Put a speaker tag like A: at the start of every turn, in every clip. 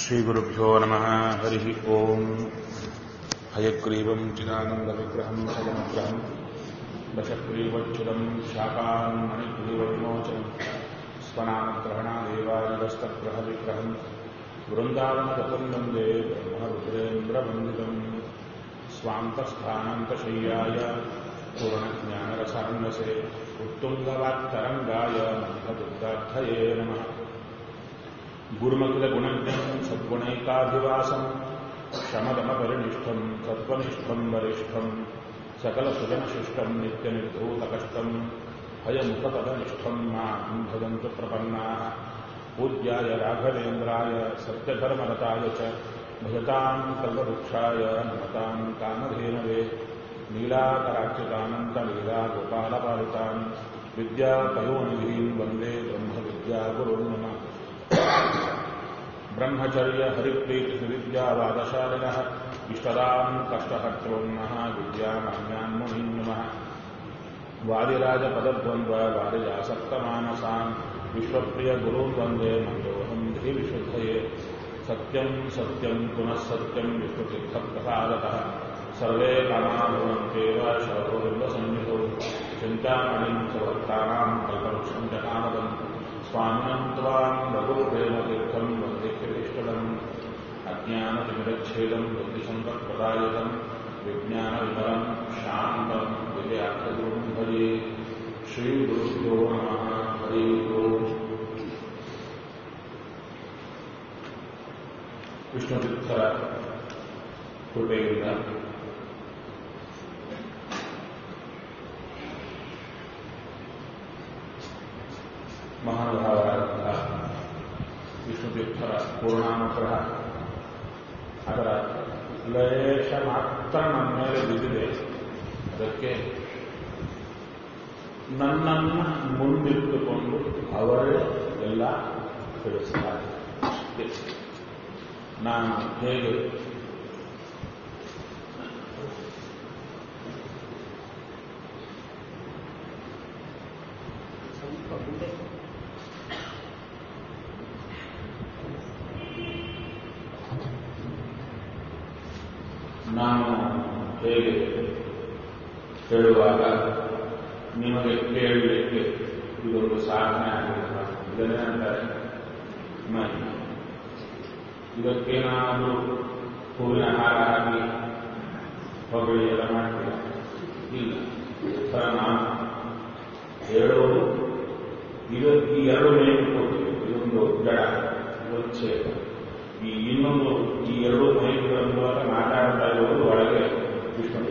A: श्रीगुरुभ्यो नमः हरिः ओम् हयग्रीवम् चिदानन्दविग्रहम् सदनुग्रहम् दशग्रीवच्छिदम् शाकान् मणिग्रीवविमोचनम् स्वनामग्रहणादेवादिवस्तग्रहविग्रहम् वृन्दावनगतम् वन्दे ब्रह्मरुद्रेन्द्रवन्दितम् स्वान्तस्थानान्तशय्याय पूर्णज्ञानरसान्वसे उत्तुङ्गवात्तरङ्गाय मन्थदुर्गार्थये नमः गुरुमखिलगुणज्ञम् सद्गुणैकाभिवासम् शमदमपरिनिष्ठम् सत्त्वनिष्ठम् वरिष्ठम् सकलसुजनशिष्टम् नित्यनिर्धूतकष्टम् हयमुखपदनिष्ठम् माम् भवन्तु प्रपन्नाः पूज्याय राघवेन्द्राय सत्यधर्मरताय च भजताम् कल्पवृक्षाय नमताम् कामधेनवे नीलाकराच्युतानन्तलीलागोपालपालितान् विद्यापयोनिधीम् वन्दे ब्रह्मविद्यागुरुन् नमः ब्रह्मचर्य हरिप्रीतिविद्यावादशालिनः इष्टदाम् कष्टहर्तॄन्नः विद्यामान्यान् मुनीन् नमः वादिराजपदद्वन्द्व वादिजासक्तमानसान् विश्वप्रियगुरून् वन्दे मन्दोऽहम् धीविशुद्धये सत्यम् सत्यम् पुनः सत्यम् विष्णुतीर्थप्रसादतः सर्वे कामाभवन्त्येव शरदोर्वसन्निधौ चिन्तामणिम् सर्वत्राणाम् कल्पवृक्षम् च कामदम् स्वामिनम् त्वाम् रघुप्रेमतीर्थम् वन्दिकृतिष्ठदम् अज्ञानतिमिरच्छेदम् बुद्धिसम्पत्प्रदायकम् विज्ञानविमलम् शान्तम् विजयार्थगुरुम् भजे श्रीगुरुभ्यो नमः हरि ओम् ವಿಷ್ಣುತೀರ್ಥರ ಕೃಪೆಯಿಂದ ಮಹಾನುಭಾವರಾದಂತಹ ವಿಷ್ಣುತೀರ್ಥರ ಪೂರ್ಣಾನುಗ್ರಹ ಅದರ ಲೇಷ ಮಾತ್ರ ನನ್ನ ಮೇಲೆ ಬಿದ್ದಿದೆ ಅದಕ್ಕೆ ನನ್ನನ್ನು ಮುಂದಿಟ್ಟುಕೊಂಡು ಅವರೇ ಎಲ್ಲ ತಿಳಿಸ್ತಾರೆ ಅಷ್ಟೇ ನಾನು ಹೇಗೆ ನಾನು ಹೇಗೆ ಹೇಳುವಾಗ ನಿಮಗೆ ಕೇಳಲಿಕ್ಕೆ ಇದೊಂದು ಸಾಧನೆ ಆಗಿಲ್ಲ ಇದನ್ನೇ ಅಂತಾರೆ ಮೈ ಇದಕ್ಕೇನಾದರೂ ಹೂವಿನ ಹಾರ ಹಾಕಿ ಹೊಗಳಿ ಎಲ್ಲ ಮಾಡ್ತೀರ ಇಲ್ಲ ಥರ ನಾನು ಹೇಳೋದು ಇದು ಈ ಎರಡು ಮೈಕು ಕೊಡ್ತೀವಿ ಇದೊಂದು ಜಡ ಇದೊಂದು ಛೇದ ಈ ಇನ್ನೊಂದು ಈ ಎರಡು ಮೈಕುಗಳ ಮೂಲಕ ಮಾತಾಡ್ತಾ ಇರೋದು ಒಳಗೆ ವಿಷ್ಣು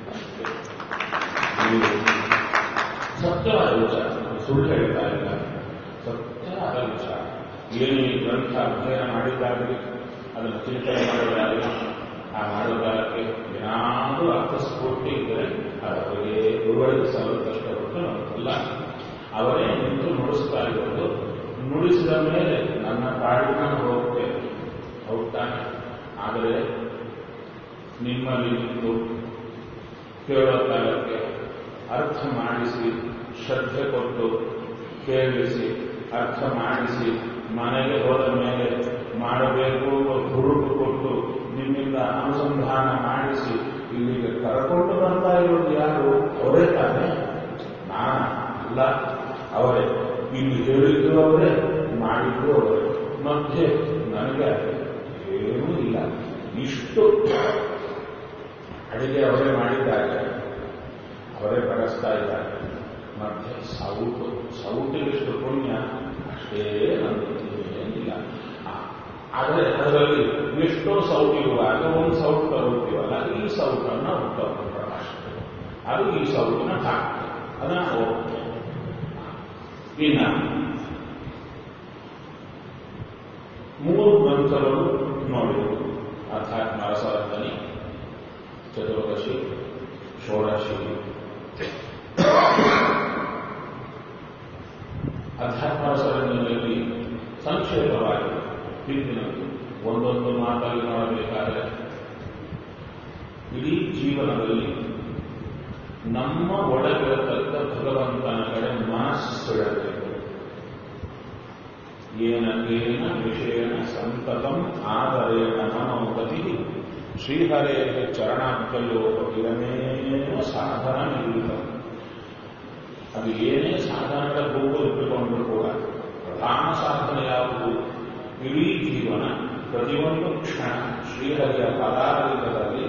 A: ಸತ್ಯವಾದ ವಿಚಾರ ಸುಳ್ಳು ಹೇಳ್ತಾ ಇಲ್ಲ ಸತ್ಯವಾದ ವಿಚಾರ ಏನು ಈ ಗ್ರಂಥ ಅಧ್ಯಯನ ಮಾಡಿದ್ದಾಗಲಿ ಅದನ್ನು ಚಿಂತನೆ ಮಾಡಿದ್ದಾಗಲಿ ಆ ಮಾಡುವುದಕ್ಕೆ ಏನಾದರೂ ಅರ್ಥಸ್ಫೂರ್ತಿ ಇದ್ದರೆ ಅವರಿಗೆ ಗುರುಗಳಿಗೆ ಸಲು ಕಷ್ಟಪಟ್ಟು ನಮಗಲ್ಲ ಅವರೇ ನಿಂತು ನುಡಿಸ್ತಾ ಇರೋದು ನುಡಿಸಿದ ಮೇಲೆ ನನ್ನ ಪಾಡಿನ ಹೋಗ್ತೇನೆ ಹೋಗ್ತಾನೆ ಆದರೆ ನಿಮ್ಮಲ್ಲಿ ನಿಂತು ಕೇಳೋ ಕಾಲಕ್ಕೆ ಅರ್ಥ ಮಾಡಿಸಿ ಶ್ರದ್ಧೆ ಕೊಟ್ಟು ಕೇಳಿಸಿ ಅರ್ಥ ಮಾಡಿಸಿ ಮನೆಗೆ ಹೋದ ಮೇಲೆ ಮಾಡಬೇಕು ಹುರುಪು ಕೊಟ್ಟು ನಿಮ್ಮಿಂದ ಅನುಸಂಧಾನ ಮಾಡಿಸಿ ಇಲ್ಲಿಗೆ ಕರ್ಕೊಂಡು ಬರ್ತಾ ಇರೋದು ಯಾರು ಅವರೇ ತಾನೇ ನಾನು ಅಲ್ಲ ಅವರೇ ಇಲ್ಲಿ ಹೇಳಿದ್ದು ಅವರೇ ಮಾಡಿದ್ದು ಅವರೇ ಮಧ್ಯೆ ನನಗೆ ಏನೂ ಇಲ್ಲ ಇಷ್ಟು ಅಡಿಗೆ ಅವರೇ ಮಾಡಿದ್ದಾರೆ ಅವರೇ ಬಡಿಸ್ತಾ ಇದ್ದಾರೆ ಮಧ್ಯೆ ಸೌಟು ಸೌಟಿಗಿಷ್ಟು ಪುಣ್ಯ ಅಷ್ಟೇ ನಂದು ಏನಿಲ್ಲ ಆದರೆ ಅದರಲ್ಲಿ ಎಷ್ಟೋ ಸೌಟ್ ಇರುವಾಗ ಒಂದು ಸೌಟ್ ತರುತ್ತೀವಲ್ಲ ಈ ಸೌಟನ್ನು ಉತ್ತಮ ಅಷ್ಟೇ ಅದು ಈ ಸೌಟಿನ ಭಾಗ ಅದನ್ನ ಹೋಗ್ತೇನೆ ಇನ್ನ ಮೂರು ಗ್ರಂಥಗಳು ನೋಡಿದರು ಅರ್ಥಾತ್ ನರಸವರ್ಧನಿ ಚತುರ್ದಶಿ ಷೋಡಶಿ ಅಧ್ಯಾತ್ಮ ಸರಣಿಯಲ್ಲಿ ಸಂಕ್ಷೇಪವಾಗಿ ಹಿಂದಿನದ್ದು ಒಂದೊಂದು ಮಾತಲ್ಲಿ ನೋಡಬೇಕಾದರೆ ಇಡೀ ಜೀವನದಲ್ಲಿ ನಮ್ಮ ಒಳಗಿರತಕ್ಕ ಭಗವಂತನ ಕಡೆ ಮನಸ್ಸು ಬಿಡಬೇಕು ಏನ ಕೇನ ವಿಷಯನ ಸಂತತಂ ಆದರೇಣ ಮನೋಗತಿ ಶ್ರೀಹರೇ ಚರಣಾಬ್ಜಯೋಪಕಿರಮೇವ ಸಾಧನ ನಿರೂತ ಅದು ಏನೇ ಸಾಧನದ ಭೂಮಿ ಇಟ್ಟುಕೊಂಡರೂ ಕೂಡ ಪ್ರಧಾನ ಸಾಧನೆ ಯಾವುದು ಇಡೀ ಜೀವನ ಪ್ರತಿಯೊಂದು ಕ್ಷಣ ಶ್ರೀಹರಿಯ ಪದಾರ್ಥದಲ್ಲಿ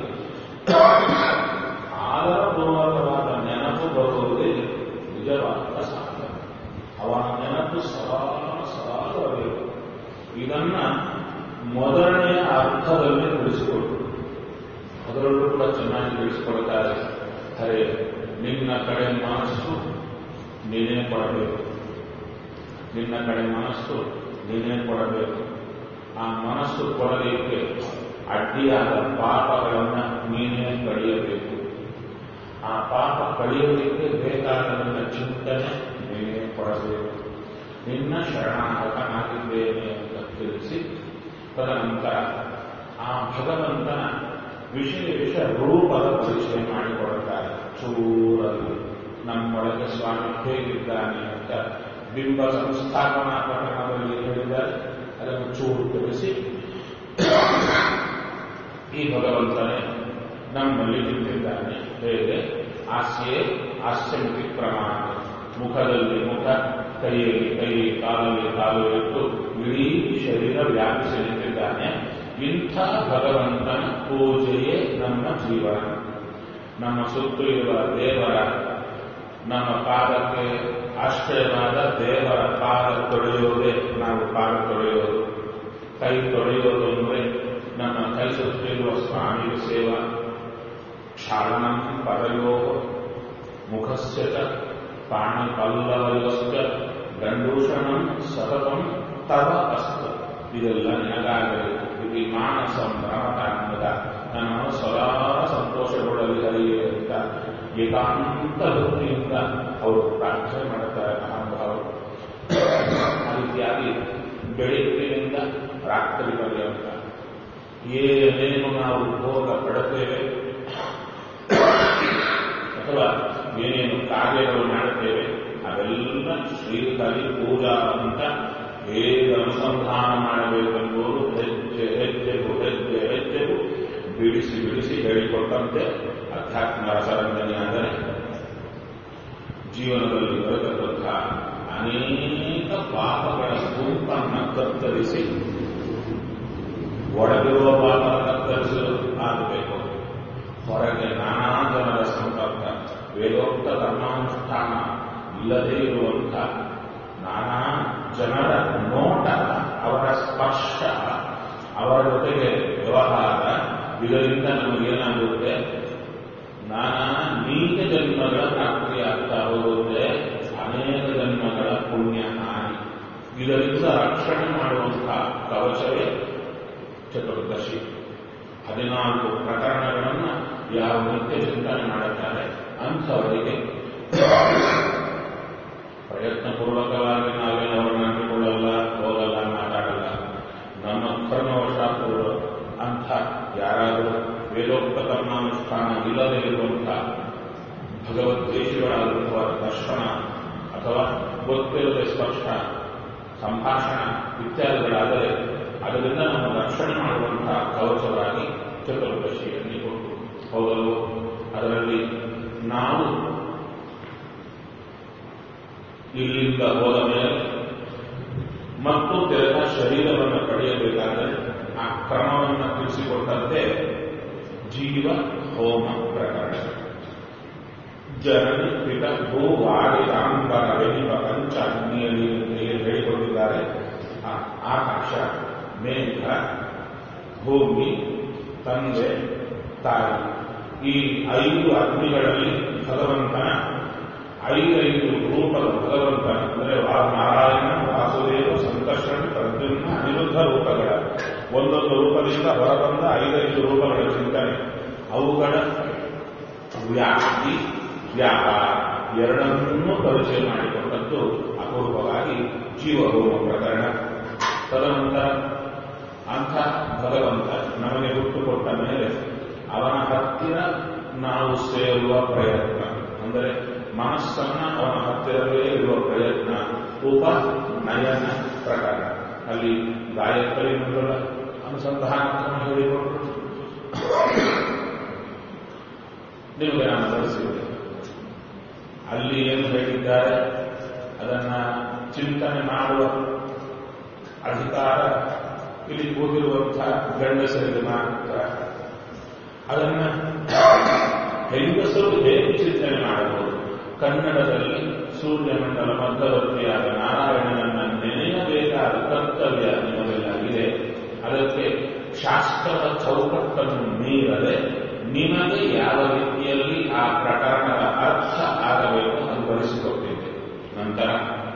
A: ಆದರಪೂರ್ವಕವಾದ ನೆನಪು ಬರುವುದೇ ನಿಜವಾದ ಸಾಧನೆ ಅವನ ನೆನಪು ಸದಾ ಸದಾ ಬರಬೇಕು ಇದನ್ನ ಮೊದಲನೆಯ ಅರ್ಥದಲ್ಲಿ ತಿಳಿಸಿಕೊಟ್ಟು ಅದರಲ್ಲೂ ಕೂಡ ಚೆನ್ನಾಗಿ ತಿಳಿಸಿಕೊಡ್ತಾರೆ ಹರೇ ನಿನ್ನ ಕಡೆ ಮನಸ್ಸು ನೀನೇ ಕೊಡಬೇಕು ನಿನ್ನ ಕಡೆ ಮನಸ್ಸು ನೀನೇ ಕೊಡಬೇಕು ಆ ಮನಸ್ಸು ಕೊಡಲಿಕ್ಕೆ ಅಡ್ಡಿಯಾದ ಪಾಪಗಳನ್ನ ನೀನೇ ಕಡಿಯಬೇಕು ಆ ಪಾಪ ಕಡಿಯಲಿಕ್ಕೆ ಬೇಕಾದ ನಿನ್ನ ಚಿಂತನೆ ನೀನೇ ಕೊಡಬೇಕು ನಿನ್ನ ಶರಣಾಗತನಾಗಿದ್ದೇನೆ ಅಂತ ತಿಳಿಸಿ ತದನಂತರ ಆ ಭಗವಂತನ ವಿಶೇಷ ರೂಪದ ಪರಿಚಯ ಮಾಡಿಕೊಡುತ್ತಾರೆ ಚೂರಲ್ಲಿ ನಮ್ಮೊಳಗೆ ಸ್ವಾಮಿ ಹೇಗಿದ್ದಾನೆ ಅಂತ ಬಿಂಬ ಸಂಸ್ಥಾಪನಾ ಪ್ರಕರಣದಲ್ಲಿ ಹೇಳಿದ್ದಾರೆ ಅದನ್ನು ಚೂರು ತಿಳಿಸಿ ಈ ಭಗವಂತನೇ ನಮ್ಮಲ್ಲಿ ನಿಂತಿದ್ದಾನೆ ಹೇಗೆ ಹಾಸ್ಯೆ ಹಾಸ್ಯಮಿತಿ ಪ್ರಮಾಣ ಮುಖದಲ್ಲಿ ಮುಖ ಕೈಯಲ್ಲಿ ಕೈ ಕಾಲಲ್ಲಿ ಕಾಲು ಇಟ್ಟು ಇಡೀ ಶರೀರ ವ್ಯಾಪಿಸಿ ನಿಂತಿದ್ದಾನೆ ಇಂಥ ಭಗವಂತನ ಪೂಜೆಯೇ ನಮ್ಮ ಜೀವನ ನಮ್ಮ ಸುತ್ತು ಇರುವ ದೇವರ ನಮ್ಮ ಪಾದಕ್ಕೆ ಆಶ್ರಯವಾದ ದೇವರ ಪಾದ ತೊಳೆಯೋದೇ ನಾವು ಪಾದ ತೊಳೆಯೋದು ಕೈ ತೊಳೆಯೋದು ಅಂದರೆ ನಮ್ಮ ಕೈ ಸುತ್ತಿರುವ ಸ್ವಾಮಿಯ ಸೇವಾ ಕ್ಷಾಳನಂ ಪದಯೋ ಮುಖಸ್ಯ ಚ ಪಾಣಿಪಲ್ಲವಯೋಶ್ಚ ಗಂಡೂಷಣಂ ಸತತಂ ತವ ಅಸ್ತು ಇದೆಲ್ಲ ನಿನಗಾಗಬೇಕು ಇದು ಮಾನಸ ಭ್ರಮಕಾಂಗದ ನಾನು ಸದಾ ಸಂತೋಷಗೊಳ್ಳಲಿ ಹರಿಯೇ ಅಂತ ಏಕಾಂತ ಭಕ್ತಿಯಿಂದ ಅವರು ಪ್ರಾರ್ಥನೆ ಮಾಡುತ್ತಾರೆ ಮಹಾನುಭಾವರು ಆ ರೀತಿಯಾಗಿ ಬೆಳಗ್ಗಿನಿಂದ ರಾತ್ರಿ ಪರ್ಯಂತ ಏನೇನು ನಾವು ಭೋಗ ಪಡುತ್ತೇವೆ ಅಥವಾ ಏನೇನು ಕಾರ್ಯಗಳು ಮಾಡುತ್ತೇವೆ ಅವೆಲ್ಲ ಶ್ರೀಹರಿ ಪೂಜಾ ಅಂತ ಹೇಗೆ ಅನುಸಂಧಾನ ಮಾಡಬೇಕೆಂಬುದು ಹೆಜ್ಜೆ ಹೆಜ್ಜೆಗೂ ಹೆಜ್ಜೆ ಹೆಜ್ಜೆಗೂ ಬಿಡಿಸಿ ಬಿಡಿಸಿ ಹೇಳಿಕೊಟ್ಟಂತೆ ಅಧ್ಯಾತ್ಮ ರಸರಂಜನೆ ಆದರೆ ಜೀವನದಲ್ಲಿ ಬರತಕ್ಕಂಥ ಅನೇಕ ಪಾಪಗಳ ಗುಂಪನ್ನು ಕತ್ತರಿಸಿ ಒಳಗಿರುವ ಪಾಪ ಕತ್ತರಿಸಲು ಆಗಬೇಕು ಹೊರಗೆ ನಾನಾ ಜನರ ಸಂಪರ್ಕ ವೇದೋಕ್ತ ಧರ್ಮಾನುಷ್ಠಾನ ಇಲ್ಲದೇ ಇರುವಂಥ ನಾನಾ ಜನರ ನೋಟ ಅವರ ಸ್ಪರ್ಶ ಅವರ ಜೊತೆಗೆ ವ್ಯವಹಾರ ಇದರಿಂದ ನಮಗೇನಾಗುತ್ತೆ ನಾನಾ ನೀಚ ಜನ್ಮಗಳ ಪ್ರಾಪ್ತಿಯಾಗ್ತಾ ಹೋಗುತ್ತೆ ಅನೇಕ ಜನ್ಮಗಳ ಪುಣ್ಯ ಹಾನಿ ಇದರಿಂದ ರಕ್ಷಣೆ ಮಾಡುವಂತಹ ಕವಚವೇ ಚತುರ್ದಶಿ ಹದಿನಾಲ್ಕು ಪ್ರಕರಣಗಳನ್ನು ಯಾವ ನಿತ್ಯ ಚಿಂತನೆ ಮಾಡುತ್ತಾರೆ ಅಂಥವರಿಗೆ ಪ್ರಯತ್ನಪೂರ್ವಕವಾಗಿ ನಾವೇನು ಅವರನ್ನು ಅಂಟಿಕೊಳ್ಳಲ್ಲ ಹೋಗಲ್ಲ ಮಾತಾಡಲ್ಲ ನಮ್ಮ ಕರ್ಮವಶಾತ್ರು ಅಂಥ ಯಾರಾದರೂ ವೇದೋಕ್ತ ಕರ್ಮಾನುಷ್ಠಾನ ಇಲ್ಲದೆ ಇರುವಂಥ ಭಗವದ್ವೇಷಿಗಳಾದಂಥವರ ದರ್ಶನ ಅಥವಾ ಗೊತ್ತಿಲ್ಲದೆ ಸ್ಪಷ್ಟ ಸಂಭಾಷಣ ಇತ್ಯಾದಿಗಳಾದರೆ ಅದರಿಂದ ನಮ್ಮ ರಕ್ಷಣೆ ಮಾಡುವಂತಹ ಕವಚವಾಗಿ ಚತುರ್ದಶಿಯಲ್ಲಿ ಕೊಟ್ಟು ಹೌದಲ್ವೋ ಅದರಲ್ಲಿ ನಾವು ಇಲ್ಲಿಂದ ಹೋದ ಮೇಲೆ ಮತ್ತು ತೆರೆದ ಶರೀರವನ್ನು ಪಡೆಯಬೇಕಾದರೆ ಆ ಕ್ರಮವನ್ನು ತಿಳಿಸಿಕೊಟ್ಟಂತೆ ಜೀವ ಹೋಮ ಪ್ರಕರಣ ಜನನಿ ಪಿತ ಭೂ ವಾಡಿದಾಂಬರ ವೆನಿಪ ಪಂಚ ಅಗ್ನಿಯಲ್ಲಿ ಏನು ಹೇಳಿಕೊಂಡಿದ್ದಾರೆ ಆ ಆಕಾಶ ಮೇಘ ಭೂಮಿ ತಂದೆ ತಾಯಿ ಈ ಐದು ಅಗ್ನಿಗಳಲ್ಲಿ ಭಗವಂತನ ಐದೈದು ರೂಪದ ಭಗವಂತನ ಅಂದರೆ ನಾರಾಯಣ ವಾಸುದೇವ ಸಂಕರ್ಷಣ ಪ್ರದ್ಯುಮ್ನ ಅನಿರುದ್ಧ ರೂಪಗಳ ಒಂದೊಂದು ರೂಪದಿಂದ ಹೊರಬಂದ ಐದೈದು ರೂಪಗಳ ಚಿಂತನೆ ಅವುಗಳ ವ್ಯಾಪ್ತಿ ವ್ಯಾಪಾರ ಎರಡನ್ನೂ ಪರಿಚಯ ಮಾಡಿಕೊಂಡದ್ದು ಅಪೂರ್ವವಾಗಿ ಜೀವಹೋಮ ಪ್ರಕರಣ ತದನಂತರ ಅಂಥ ಭಗವಂತ ನಮಗೆ ಹುಟ್ಟುಕೊಟ್ಟ ಮೇಲೆ ಅವನ ಹತ್ತಿರ ನಾವು ಸೇರುವ ಪ್ರಯತ್ನ ಅಂದರೆ ಮನಸ್ಸನ್ನ ಅವನ ಹತ್ತಿರವೇ ಇರುವ ಪ್ರಯತ್ನ ಉಪನಯನ ಪ್ರಕರಣ ಅನುಸಂಧಾನ ಕ್ರಮ ಹೇಳಿಕೊಟ್ಟು ನಿಮಗೆ ನಾನು ತಿಳಿಸಿದೆ ಅಲ್ಲಿ ಏನು ಹೇಳಿದ್ದಾರೆ ಅದನ್ನ ಚಿಂತನೆ ಮಾಡುವ ಅಧಿಕಾರ ಇಲ್ಲಿ ಕೂತಿರುವಂತಹ ಗಂಡಸರಿಗೆ ಮಾತ್ರ ಅದನ್ನ ಹೆಂಗಸರು ಹೇಗೆ ಚಿಂತನೆ ಮಾಡಬಹುದು ಕನ್ನಡದಲ್ಲಿ ಸೂರ್ಯಮಂಡಲ ಮಧ್ಯವರ್ತಿಯಾದ ನಾರಾಯಣನನ್ನ ನೆನೆಯಬೇಕಾದ ಕರ್ತವ್ಯ ನಿಮಗೆಲ್ಲ ಇದೆ ಅದಕ್ಕೆ ಶಾಸ್ತ್ರದ ಚೌಕಟ್ಟನ್ನು ಮೀರದೆ ನಿಮಗೆ ಯಾವ ರೀತಿಯಲ್ಲಿ ಆ ಪ್ರಕರಣದ ಅರ್ಥ ಆಗಬೇಕು ಅದು ಬರೆಸಿಕೊಟ್ಟಿದ್ದೆ ನಂತರ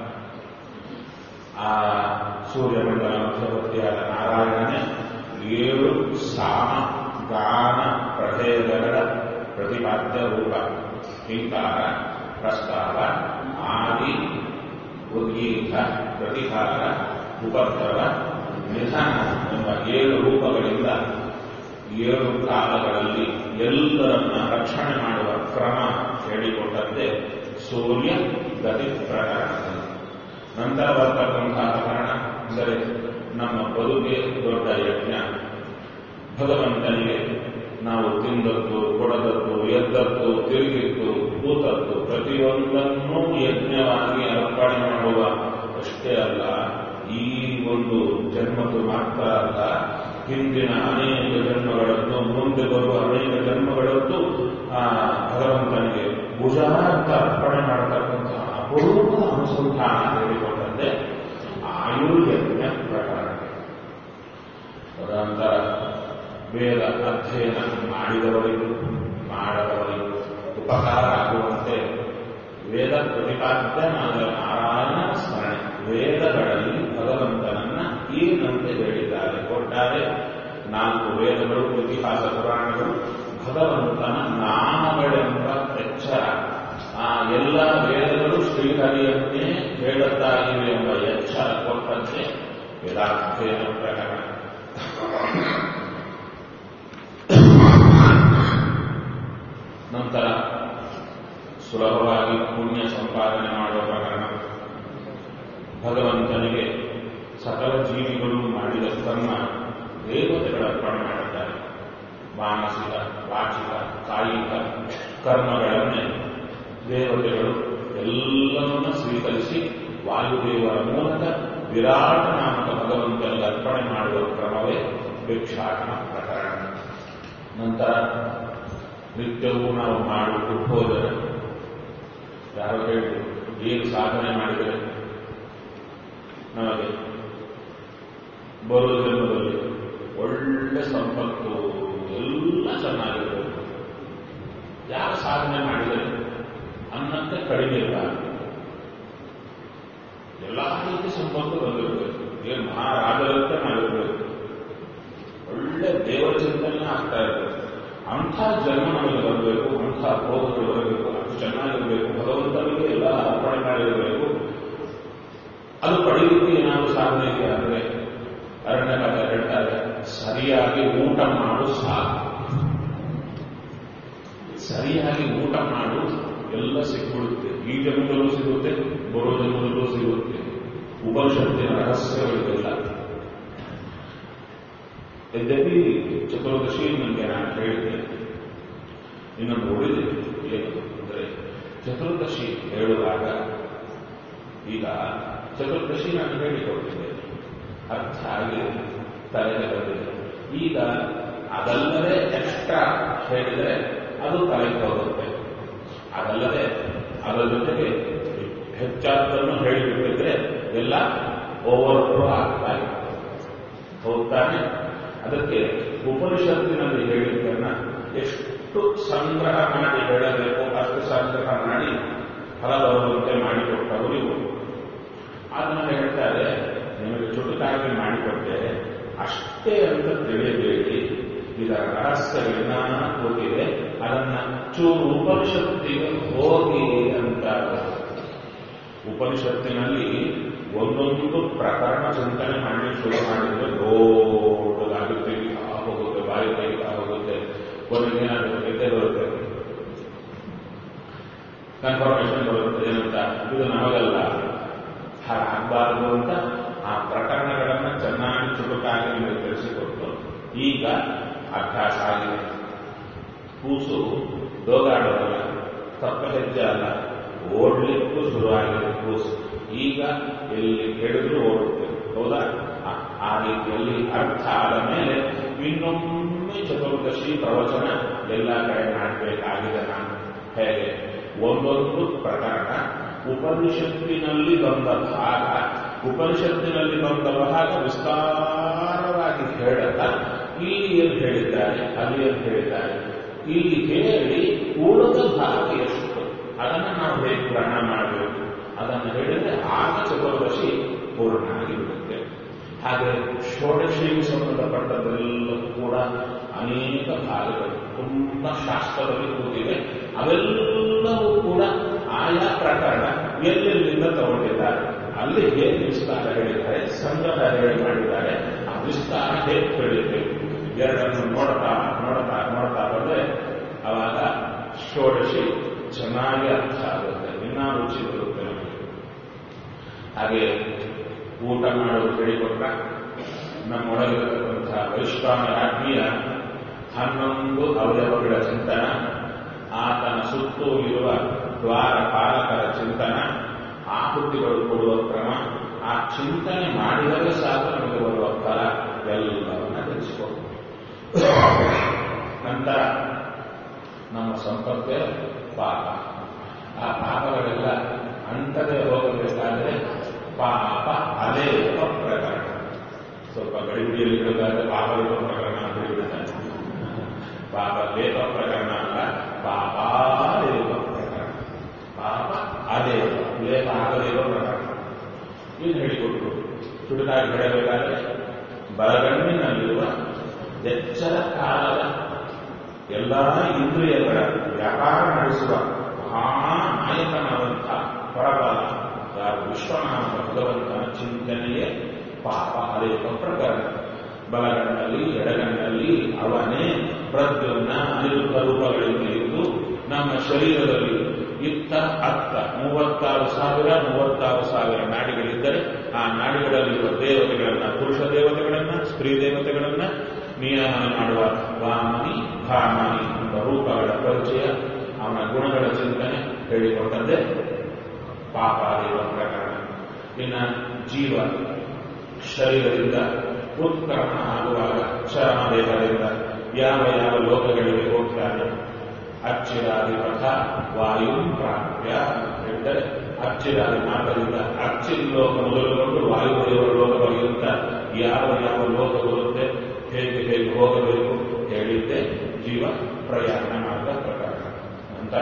A: ಆ ಸೂರ್ಯಮಂಡಲ ಮಧ್ಯವರ್ತಿಯಾದ ನಾರಾಯಣನೇ ಏಳು ಸಾಮ ಗಾನ ಪ್ರಭೇದಗಳ ಪ್ರತಿಪಾದ್ಯ ರೂಪ ಹಿಂಕಾರ ಪ್ರಸ್ತಾವ ಆದಿ ಉದ್ಗೀತ ಪ್ರತಿಕಾರ ಉಪದ್ರವ ನಿಧಾನ ಎಂಬ ಏಳು ರೂಪಗಳಿಂದ ಏಳು ಕಾಲಗಳಲ್ಲಿ ಎಲ್ಲರನ್ನ ರಕ್ಷಣೆ ಮಾಡುವ ಕ್ರಮ ಹೇಳಿಕೊಟ್ಟದ್ದೇ ಸೂರ್ಯ ಗತಿ ಪ್ರಕರಣದಲ್ಲಿ ನಂತರ ಬರ್ತಕ್ಕಂತಹ ಕಾರಣ ಅಂದರೆ ನಮ್ಮ ಬದುಕಿಗೆ ದೊಡ್ಡ ಯಜ್ಞ ಭಗವಂತನಿಗೆ ನಾವು ತಿಂದದ್ದು ಕೊಡದದ್ದು ಎದ್ದದ್ದು ತಿರುಗಿದ್ದು ಕೂತದ್ದು ಪ್ರತಿಯೊಂದನ್ನೂ ಯಜ್ಞವಾಗಿ ಅರ್ಪಣೆ ಮಾಡುವ ಅಷ್ಟೇ ಅಲ್ಲ ಈ ಒಂದು ಜನ್ಮದ್ದು ಮಾತ್ರ ಅಲ್ಲ ಹಿಂದಿನ ಅನೇಕ ಜನ್ಮಗಳದ್ದು ಮುಂದೆ ಬರುವ ಅನೇಕ ಜನ್ಮಗಳದ್ದು ಆ ಭಗವಂತನಿಗೆ ಭುಜ ಅಂತ ಅರ್ಪಣೆ ಮಾಡತಕ್ಕಂತಹ ಅಪರೂಪದ ಅನುಸಂಧಾನ ಹೇಳಿಕೊಂಡಂತೆ ಆಯುರ್ಯಜ್ಞ ಪ್ರಕರಣ ತದನಂತರ ವೇದ ಅಧ್ಯಯನ ಮಾಡಿದವರಿಗೂ ಮಾಡದವರಿಗೂ ಉಪಕಾರ ಆಗುವಂತೆ ವೇದ ಪ್ರತಿಪಾದ್ಯನಾದ ನಾರಾಯಣ ಸ್ಮರಣೆ ವೇದಗಳಲ್ಲಿ ಭಗವಂತನನ್ನ ಏನಂತೆ ಹೇಳಿದ್ದಾರೆ ಒಟ್ಟಾರೆ ನಾಲ್ಕು ವೇದಗಳು ಇತಿಹಾಸ ಪುರಾಣಗಳು ಭಗವಂತನ ನಾಮಗಳೆಂಬ ಎಚ್ಚರ ಆ ಎಲ್ಲ ವೇದಗಳು ಶ್ರೀಹರಿಯನ್ನೇ ಹೇಳುತ್ತಾ ಇವೆ ಎಂಬ ಎಚ್ಚರ ಕೊಟ್ಟಂತೆ ವೇದಾಧ್ಯಯನ ಪ್ರಕರಣ ನಂತರ ಸುಲಭವಾಗಿ ಪುಣ್ಯ ಸಂಪಾದನೆ ಮಾಡುವ ಪ್ರಕರಣ ಭಗವಂತನಿಗೆ ಸಕಲ ಜೀವಿಗಳು ಮಾಡಿದ ಕರ್ಮ ದೇವತೆಗಳ ಅರ್ಪಣೆ ಮಾಡುತ್ತಾರೆ ಮಾನಸಿಕ ವಾಚಿಕ ಕಾಯಿಕ ಕರ್ಮಗಳನ್ನೇ ದೇವತೆಗಳು ಎಲ್ಲವನ್ನ ಸ್ವೀಕರಿಸಿ ವಾಯುದೇವರ ಮೂಲಕ ವಿರಾಟ ನಾಮಕ ಭಗವಂತನಿಗೆ ಅರ್ಪಣೆ ಮಾಡುವ ಕ್ರಮವೇ ಭಿಕ್ಷಾಟನ ಪ್ರಕರಣ ನಂತರ ನಿತ್ಯವೂ ನಾವು ಮಾಡುವುದು ಭೋಜನ ಯಾರೋ ಹೇಳಿದ್ರು ಏನು ಸಾಧನೆ ಮಾಡಿದರೆ ನಮಗೆ ಬರುವ ಜನ್ಮದಲ್ಲಿ ಒಳ್ಳೆ ಸಂಪತ್ತು ಎಲ್ಲ ಚೆನ್ನಾಗಿರಬೇಕು ಯಾರು ಸಾಧನೆ ಮಾಡಿದರೆ ಅನ್ನಕ್ಕೆ ಕಡಿಮೆ ಇರಬಾರದು ಎಲ್ಲ ರೀತಿ ಸಂಪತ್ತು ಬಂದಿರಬೇಕು ಏನು ಮಹಾರಾಜರಂತೆ ನಾವಿರಬೇಕು ಒಳ್ಳೆ ದೇವರ ಚಿಂತನೆ ಆಗ್ತಾ ಇರಬೇಕು ಅಂಥ ಜನ್ಮ ನಮಗೆ ಬರಬೇಕು ಅಂಥ ಭೋಗಗಳು ಬರಬೇಕು ಅದು ಚೆನ್ನಾಗಿರಬೇಕು ಭಗವಂತನಿಗೆ ಎಲ್ಲ ಅರ್ಪಣೆ ಮಾಡಿರಬೇಕು ಅದು ಪಡೆಯಲಿಕ್ಕೆ ಏನಾದರೂ ಸಾಧನೆ ಇದೆ ಅಂದರೆ ಅರಣ್ಯ ಕಥೆ ಹೇಳ್ತಾರೆ ಸರಿಯಾಗಿ ಊಟ ಮಾಡು ಸಾಕು ಸರಿಯಾಗಿ ಊಟ ಮಾಡು ಎಲ್ಲ ಸಿಕ್ಬಿಡುತ್ತೆ ಈ ಜನ್ಮದಲ್ಲೂ ಸಿಗುತ್ತೆ ಬರೋ ಜನ್ಮದಲ್ಲೂ ಸಿಗುತ್ತೆ ಉಪನಿಷತ್ತಿನ ರಹಸ್ಯಗಳಿಗೆಲ್ಲ ಯದ್ಯಪಿ ಚತುರ್ದಶಿ ನನಗೆ ನಾನು ಹೇಳಿದ್ದೆ ಇನ್ನೊಂದು ಉಳಿದಿದೆ ಏನು ಅಂದರೆ ಚತುರ್ದಶಿ ಹೇಳುವಾಗ ಈಗ ಚತುರ್ದಶಿ ನಾನು ಹೇಳಿಕೊಟ್ಟಿದ್ದೆ ಅರ್ಥ ಆಗಿ ತಲೆಗೆ ಬಂದಿದೆ ಈಗ ಅದಲ್ಲದೆ ಎಕ್ಸ್ಟ್ರಾ ಹೇಳಿದರೆ ಅದು ತಲೆಗೆ ಹೋಗುತ್ತೆ ಅದಲ್ಲದೆ ಅದರ ಜೊತೆಗೆ ಹೆಚ್ಚಾದನ್ನು ಹೇಳಿಬಿಟ್ಟಿದ್ರೆ ಎಲ್ಲ ಓವರ್ ಫ್ಲೋ ಆಗ್ತಾ ಇದೆ ಹೋಗ್ತಾನೆ ಅದಕ್ಕೆ ಉಪನಿಷತ್ತಿನಲ್ಲಿ ಹೇಳಿದ್ದನ್ನ ಎಷ್ಟು ಸಂಗ್ರಹ ಮಾಡಿ ಹೇಳಬೇಕು ಅಷ್ಟು ಸಂಗ್ರಹ ಮಾಡಿ ಫಲ ಬರುವಂತೆ ಮಾಡಿಕೊಟ್ಟವರು ಇವರು ಅದನ್ನು ಹೇಳ್ತಾರೆ ನಿಮಗೆ ಚುಟುಕಾಗಿ ಮಾಡಿಕೊಟ್ಟೆ ಅಷ್ಟೇ ಅಂತ ತಿಳಿಯಬೇಡಿ ಇದರ ರಹಸ್ಯಗಳನ್ನ ಗೊತ್ತಿದೆ ಅದನ್ನ ಚೂರು ಉಪನಿಷತ್ತಿಗೆ ಹೋಗಿ ಅಂತ ಉಪನಿಷತ್ತಿನಲ್ಲಿ ಒಂದೊಂದು ಪ್ರಕರಣ ಚಿಂತನೆ ಮಾಡಿ ಶುರು ಮಾಡಿದ್ರೆ ದೊಡ್ಡದಾಗಿ ತೆಗಿತಾ ಹೋಗುತ್ತೆ ಬಾಯಿ ತೆಗಿತಾ ಹೋಗುತ್ತೆ ಕೊನೆಗೆ ಏನಾಗುತ್ತೆ ನಿದ್ದೆ ಬರುತ್ತೆ ಕನ್ಫರ್ಮೇಶನ್ ಬರುತ್ತೆ ಏನಂತ ಇದು ನಮಗಲ್ಲ ಹಾಗಾಗಬಾರದು ಅಂತ ಆ ಪ್ರಕರಣಗಳನ್ನು ಚೆನ್ನಾಗಿ ಚುಟುಕಾಗಿ ನಿಮಗೆ ತಿಳಿಸಿಕೊಟ್ಟು ಈಗ ಅಭ್ಯಾಸ ಆಗಿದೆ ಕೂಸು ದೋಗಾಡೋದಲ್ಲ ತಪ್ಪ ಹೆಜ್ಜೆ ಅಲ್ಲ ಓಡ್ಲಿಕ್ಕೂ ಶುರುವಾಗಿದೆ ಕೂಸು ಈಗ ಎಲ್ಲಿ ಹೇಳಿದ್ರು ಓಡುತ್ತೆ ಹೌದಾ ಆ- ಆ ರೀತಿಯಲ್ಲಿ ಅರ್ಥ ಆದ ಮೇಲೆ ಇನ್ನೊಮ್ಮೆ ಚತುರ್ದಶಿ ಪ್ರವಚನ ಎಲ್ಲ ಕಡೆ ಮಾಡಬೇಕಾಗಿದೆ ನಾನು ಹೇಗೆ ಒಂದೊಂದು ಪ್ರಕರಣ ಉಪನಿಷತ್ತಿನಲ್ಲಿ ಬಂದ ಭಾಗ ಉಪನಿಷತ್ತಿನಲ್ಲಿ ಬಂದ ಭಾಗ ವಿಸ್ತಾರವಾಗಿ ಹೇಳದ ಇಲ್ಲಿ ಏನು ಹೇಳಿದ್ದಾರೆ ಅಲ್ಲಿ ಏನು ಹೇಳಿದ್ದಾರೆ ಇಲ್ಲಿ ಹೇಳಿ ಉಳಿದ ಭಾಗ ಎಷ್ಟು ಅದನ್ನು ನಾವು ಹೇಗೆ ಗ್ರಹಣ ಮಾಡಬೇಕು ಅದನ್ನು ಹೇಳಿದ್ರೆ ಆಗ ಚತುರ್ದಶಿ ಪೂರ್ಣ ಆಗಿಬಿಡುತ್ತೆ ಹಾಗೆ ಷೋಡಶಿಗೆ ಸಂಬಂಧಪಟ್ಟದ್ದೆಲ್ಲವೂ ಕೂಡ ಅನೇಕ ಭಾಗಗಳು ತುಂಬಾ ಶಾಸ್ತ್ರದಲ್ಲಿ ಕೂತಿವೆ ಅವೆಲ್ಲವೂ ಕೂಡ ಆಯಾ ಪ್ರಕರಣ ಎಲ್ಲೆಲ್ಲಿಂದ ತಗೊಂಡಿದ್ದಾರೆ ಅಲ್ಲಿ ಹೇಗೆ ವಿಸ್ತಾರ ಹೇಳಿದ್ದಾರೆ ಸಂಗ್ರಹ ಹೇಳಿ ಮಾಡಿದ್ದಾರೆ ಆ ವಿಸ್ತಾರ ಹೇಗೆ ಹೇಳಿರ್ಬೇಕು ಎರಡನ್ನು ನೋಡ್ತಾ ನೋಡ್ತಾ ನೋಡ್ತಾ ಬಂದ್ರೆ ಅವಾಗ ಷೋಡಶಿ ಚೆನ್ನಾಗಿ ಅರ್ಥ ಆಗುತ್ತೆ ಇನ್ನೂ ರುಚಿ ಬರುತ್ತೆ ನಮಗೆ ಹಾಗೆ ಊಟ ಮಾಡೋದು ಹೇಳಿಕೊಟ್ಟ ನಮ್ಮೊಳಗಿರತಕ್ಕಂತಹ ವೈಶ್ವಾನ ರಾಜ್ಞಿಯ ಹನ್ನೊಂದು ಅವಯವಗಳ ಚಿಂತನ ಆತನ ಸುತ್ತೂ ಇರುವ ದ್ವಾರ ಪಾಲಕರ ಚಿಂತನ ಆಹುತಿಗಳು ಕೊಡುವ ಕ್ರಮ ಆ ಚಿಂತನೆ ಮಾಡಿದರೆ ಸಾಕು ನಮಗೆ ಬರುವ ಫಲ ಎಲ್ಲವನ್ನ ತಿಳಿಸಿಕೊಡು ನಂತರ ನಮ್ಮ ಸಂಪರ್ಕ ಪಾಪ ಆ ಪಾಪಗಳೆಲ್ಲ ಅಂಟದೆ ಹೋಗಬೇಕಾದ್ರೆ ಪಾಪ ಅಲೇಪ ಪ್ರಕರಣ ಸ್ವಲ್ಪ ಗಡಿಬಿಡಿಯಲ್ಲಿ ಹೇಳೋದಾದ್ರೆ ಪಾಪ ಲೇಪ ಪ್ರಕರಣ ಅಂತ ಹೇಳಿಬಿಡ್ತಾನೆ ಪಾಪ ಲೇಪ ಪ್ರಕರಣ ಅಲ್ಲ ಪಾಪ ಲೇಪ ಪ್ರಕರಣ ಪಾಪ ಅಲೇಪ ಲೇಪ ಆಗಲೇಪ ಪ್ರಕರಣ ಏನು ಹೇಳಿಕೊಟ್ರು ಚುಡುಕಾಗಿ ಹೇಳಬೇಕಾದ್ರೆ ಬಲಗಣ್ಣಿನಲ್ಲಿರುವ ಎಚ್ಚರ ಕಾಲದ ಎಲ್ಲ ಇಂದ್ರಿಯಗಳ ವ್ಯಾಪಾರ ನಡೆಸುವ ಮಹಾನಾಯಕನಾದಂಥ ಪರಬಲ ಯಾರು ವಿಶ್ವನಾಮ ಭಗವಂತನ ಚಿಂತನೆಯೇ ಪಾಪ ಅನೇಕ ಪ್ರಕರಣ ಬಲಗಣ್ಣಲ್ಲಿ ಎಡಗಣ್ಣಲ್ಲಿ ಅವನೇ ಪ್ರದ್ಯುಮ್ನ ಅನಿರುದ್ಧ ರೂಪಗಳಿಂದ ಇದ್ದು ನಮ್ಮ ಶರೀರದಲ್ಲಿ ಇತ್ತ ಅತ್ತ ಮೂವತ್ತಾರು ಸಾವಿರ ಮೂವತ್ತಾರು ಸಾವಿರ ನಾಡಿಗಳಿದ್ದರೆ ಆ ನಾಡಿಗಳಲ್ಲಿರುವ ದೇವತೆಗಳನ್ನ ಪುರುಷ ದೇವತೆಗಳನ್ನ ಸ್ತ್ರೀ ದೇವತೆಗಳನ್ನ ನಿಯಮನ ಮಾಡುವ ವಾಮನಿ ಭಾಮನಿ ಎಂಬ ರೂಪಗಳ ಪರಿಚಯ ಅವನ ಗುಣಗಳ ಚಿಂತನೆ ಹೇಳಿಕೊಟ್ಟದ್ದೇ ಪಾಪಾದಿರುವ ಪ್ರಕರಣ ಇನ್ನ ಜೀವ ಶರೀರದಿಂದ ಉತ್ಕ್ರಮಣ ಆಗುವಾಗ ಚರಮ ದೇಹದಿಂದ ಯಾವ ಯಾವ ಲೋಕಗಳಿಗೆ ಹೋಗ್ತಾನೆ ಅಚ್ಚಿರಾದಿಪಥ ವಾಯು ಪ್ರಾಪ್ಯ ಹೇಳಿದರೆ ಅಚ್ಚಿರಾದಿ ಮಾರ್ಗದಿಂದ ಅಚ್ಚಿನ ಲೋಕ ಮೊದಲುಗೊಂಡು ವಾಯುದೇವರ ಲೋಕ ಪರ್ಯಂತ ಯಾವ ಯಾವ ಲೋಕ ಬರುತ್ತೆ ಹೇಗೆ ಹೇಗೆ ಹೋಗಬೇಕು ಹೇಳಿದ್ದೆ ಜೀವ ಪ್ರಯಾಣ ಮಾರ್ಗ ಪ್ರಕಾರ ನಂತರ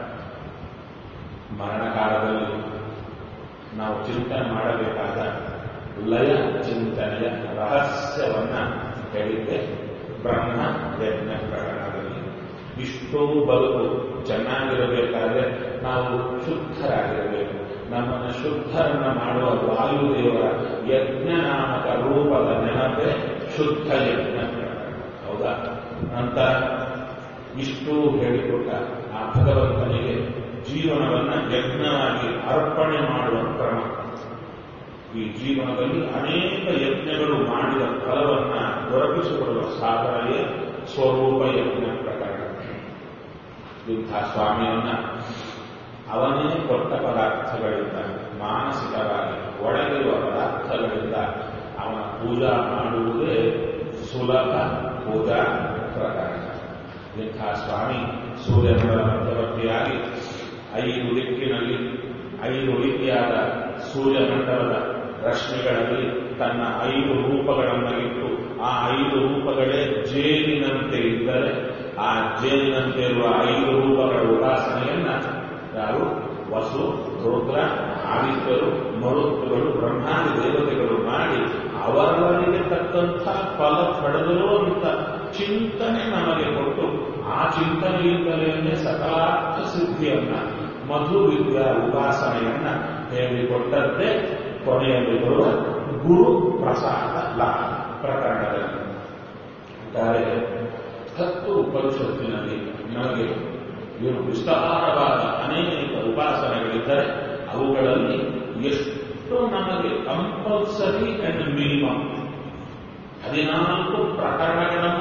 A: ಮರಣ ಕಾಲದಲ್ಲಿ ನಾವು ಚಿಂತನೆ ಮಾಡಬೇಕಾದ ಲಯ ಚಿಂತನೆಯ ರಹಸ್ಯವನ್ನ ಹೇಳಿದ್ದೆ ಬ್ರಹ್ಮ ಯಜ್ಞ ಪ್ರಕರಣದಲ್ಲಿ ಇಷ್ಟೋ ಬದುಕು ಚೆನ್ನಾಗಿರಬೇಕಾದ್ರೆ ನಾವು ಶುದ್ಧರಾಗಿರಬೇಕು ನಮ್ಮನ್ನು ಶುದ್ಧರನ್ನ ಮಾಡುವ ವಾಯುದೇವರ ಯಜ್ಞ ನಾಮಕ ರೂಪದ ನೆನಪೆ ಶುದ್ಧ ಯಜ್ಞ ಪ್ರಕರಣ ಹೌದಾ ನಂತರ ಇಷ್ಟು ಹೇಳಿಕೊಟ್ಟ ಆ ಭಗವಂತನಿಗೆ ಜೀವನವನ್ನ ಯಜ್ಞವಾಗಿ ಅರ್ಪಣೆ ಮಾಡುವ ಕ್ರಮ ಈ ಜೀವನದಲ್ಲಿ ಅನೇಕ ಯಜ್ಞಗಳು ಮಾಡಿದ ಫಲವನ್ನ ದೊರಕಿಸಿಕೊಡುವ ಸಾಧನೆಯೇ ಸ್ವರೂಪ ಯಜ್ಞ ಪ್ರಕರಣ ಇಂಥ ಸ್ವಾಮಿಯನ್ನ ಅವನೇ ಕೊಟ್ಟ ಪದಾರ್ಥಗಳಿಂದ ಮಾನಸಿಕವಾಗಿ ಒಳಗಿರುವ ಪದಾರ್ಥಗಳಿಂದ ಅವನ ಪೂಜಾ ಮಾಡುವುದೇ ಸುಲಭ ಪೂಜಾ ಪ್ರಕರಣ ಇಂಥ ಸ್ವಾಮಿ ಸೂರ್ಯನ ಮಧ್ಯವರ್ತಿಯಾಗಿ ಐದು ದಿಕ್ಕಿನಲ್ಲಿ ಐದು ರೀತಿಯಾದ ಸೂರ್ಯಮಂಡಲದ ರಶ್ಮಿಗಳಲ್ಲಿ ತನ್ನ ಐದು ರೂಪಗಳನ್ನು ಇಟ್ಟು ಆ ಐದು ರೂಪಗಳೇ ಜೇನಿನಂತೆ ಇದ್ದರೆ ಆ ಜೇನಿನಂತೆ ಇರುವ ಐದು ರೂಪಗಳ ಉಪಾಸನೆಯನ್ನ ಯಾರು ವಸು ರುದ್ರ ಆದಿತ್ಯರು ಮರುತ್ತುಗಳು ಬ್ರಹ್ಮಾದಿ ದೇವತೆಗಳು ಮಾಡಿ ಅವರವರಿಗೆ ತಕ್ಕಂಥ ಫಲ ಪಡೆದರು ಅಂತ ಚಿಂತನೆ ನಮಗೆ ಕೊಟ್ಟು ಆ ಚಿಂತನೆಯಿಂದಲೇ ಸಕಾರಾರ್ಥ ಸಿದ್ಧಿಯನ್ನ ಮಧು ವಿದ್ಯಾ ಉಪಾಸನೆಯನ್ನ ಹೇಳಿಕೊಟ್ಟದ್ದೇ ಕೊನೆಯಲ್ಲಿ ಬರುವ ಗುರು ಪ್ರಸಾದ ಲಾಭ ಪ್ರಕರಣದಲ್ಲಿ ಇದ್ದಾರೆ ಹತ್ತು ಉಪನಿಷತ್ತಿನಲ್ಲಿ ನಮಗೆ ಇವರು ವಿಸ್ತಾರವಾದ ಅನೇಕ ಉಪಾಸನೆಗಳಿದ್ದರೆ ಅವುಗಳಲ್ಲಿ ಎಷ್ಟು ನಮಗೆ ಕಂಪಲ್ಸರಿ ಅಂಡ್ ಮಿನಿಮಮ್ ಹದಿನಾಲ್ಕು ಪ್ರಕರಣಗಳನ್ನು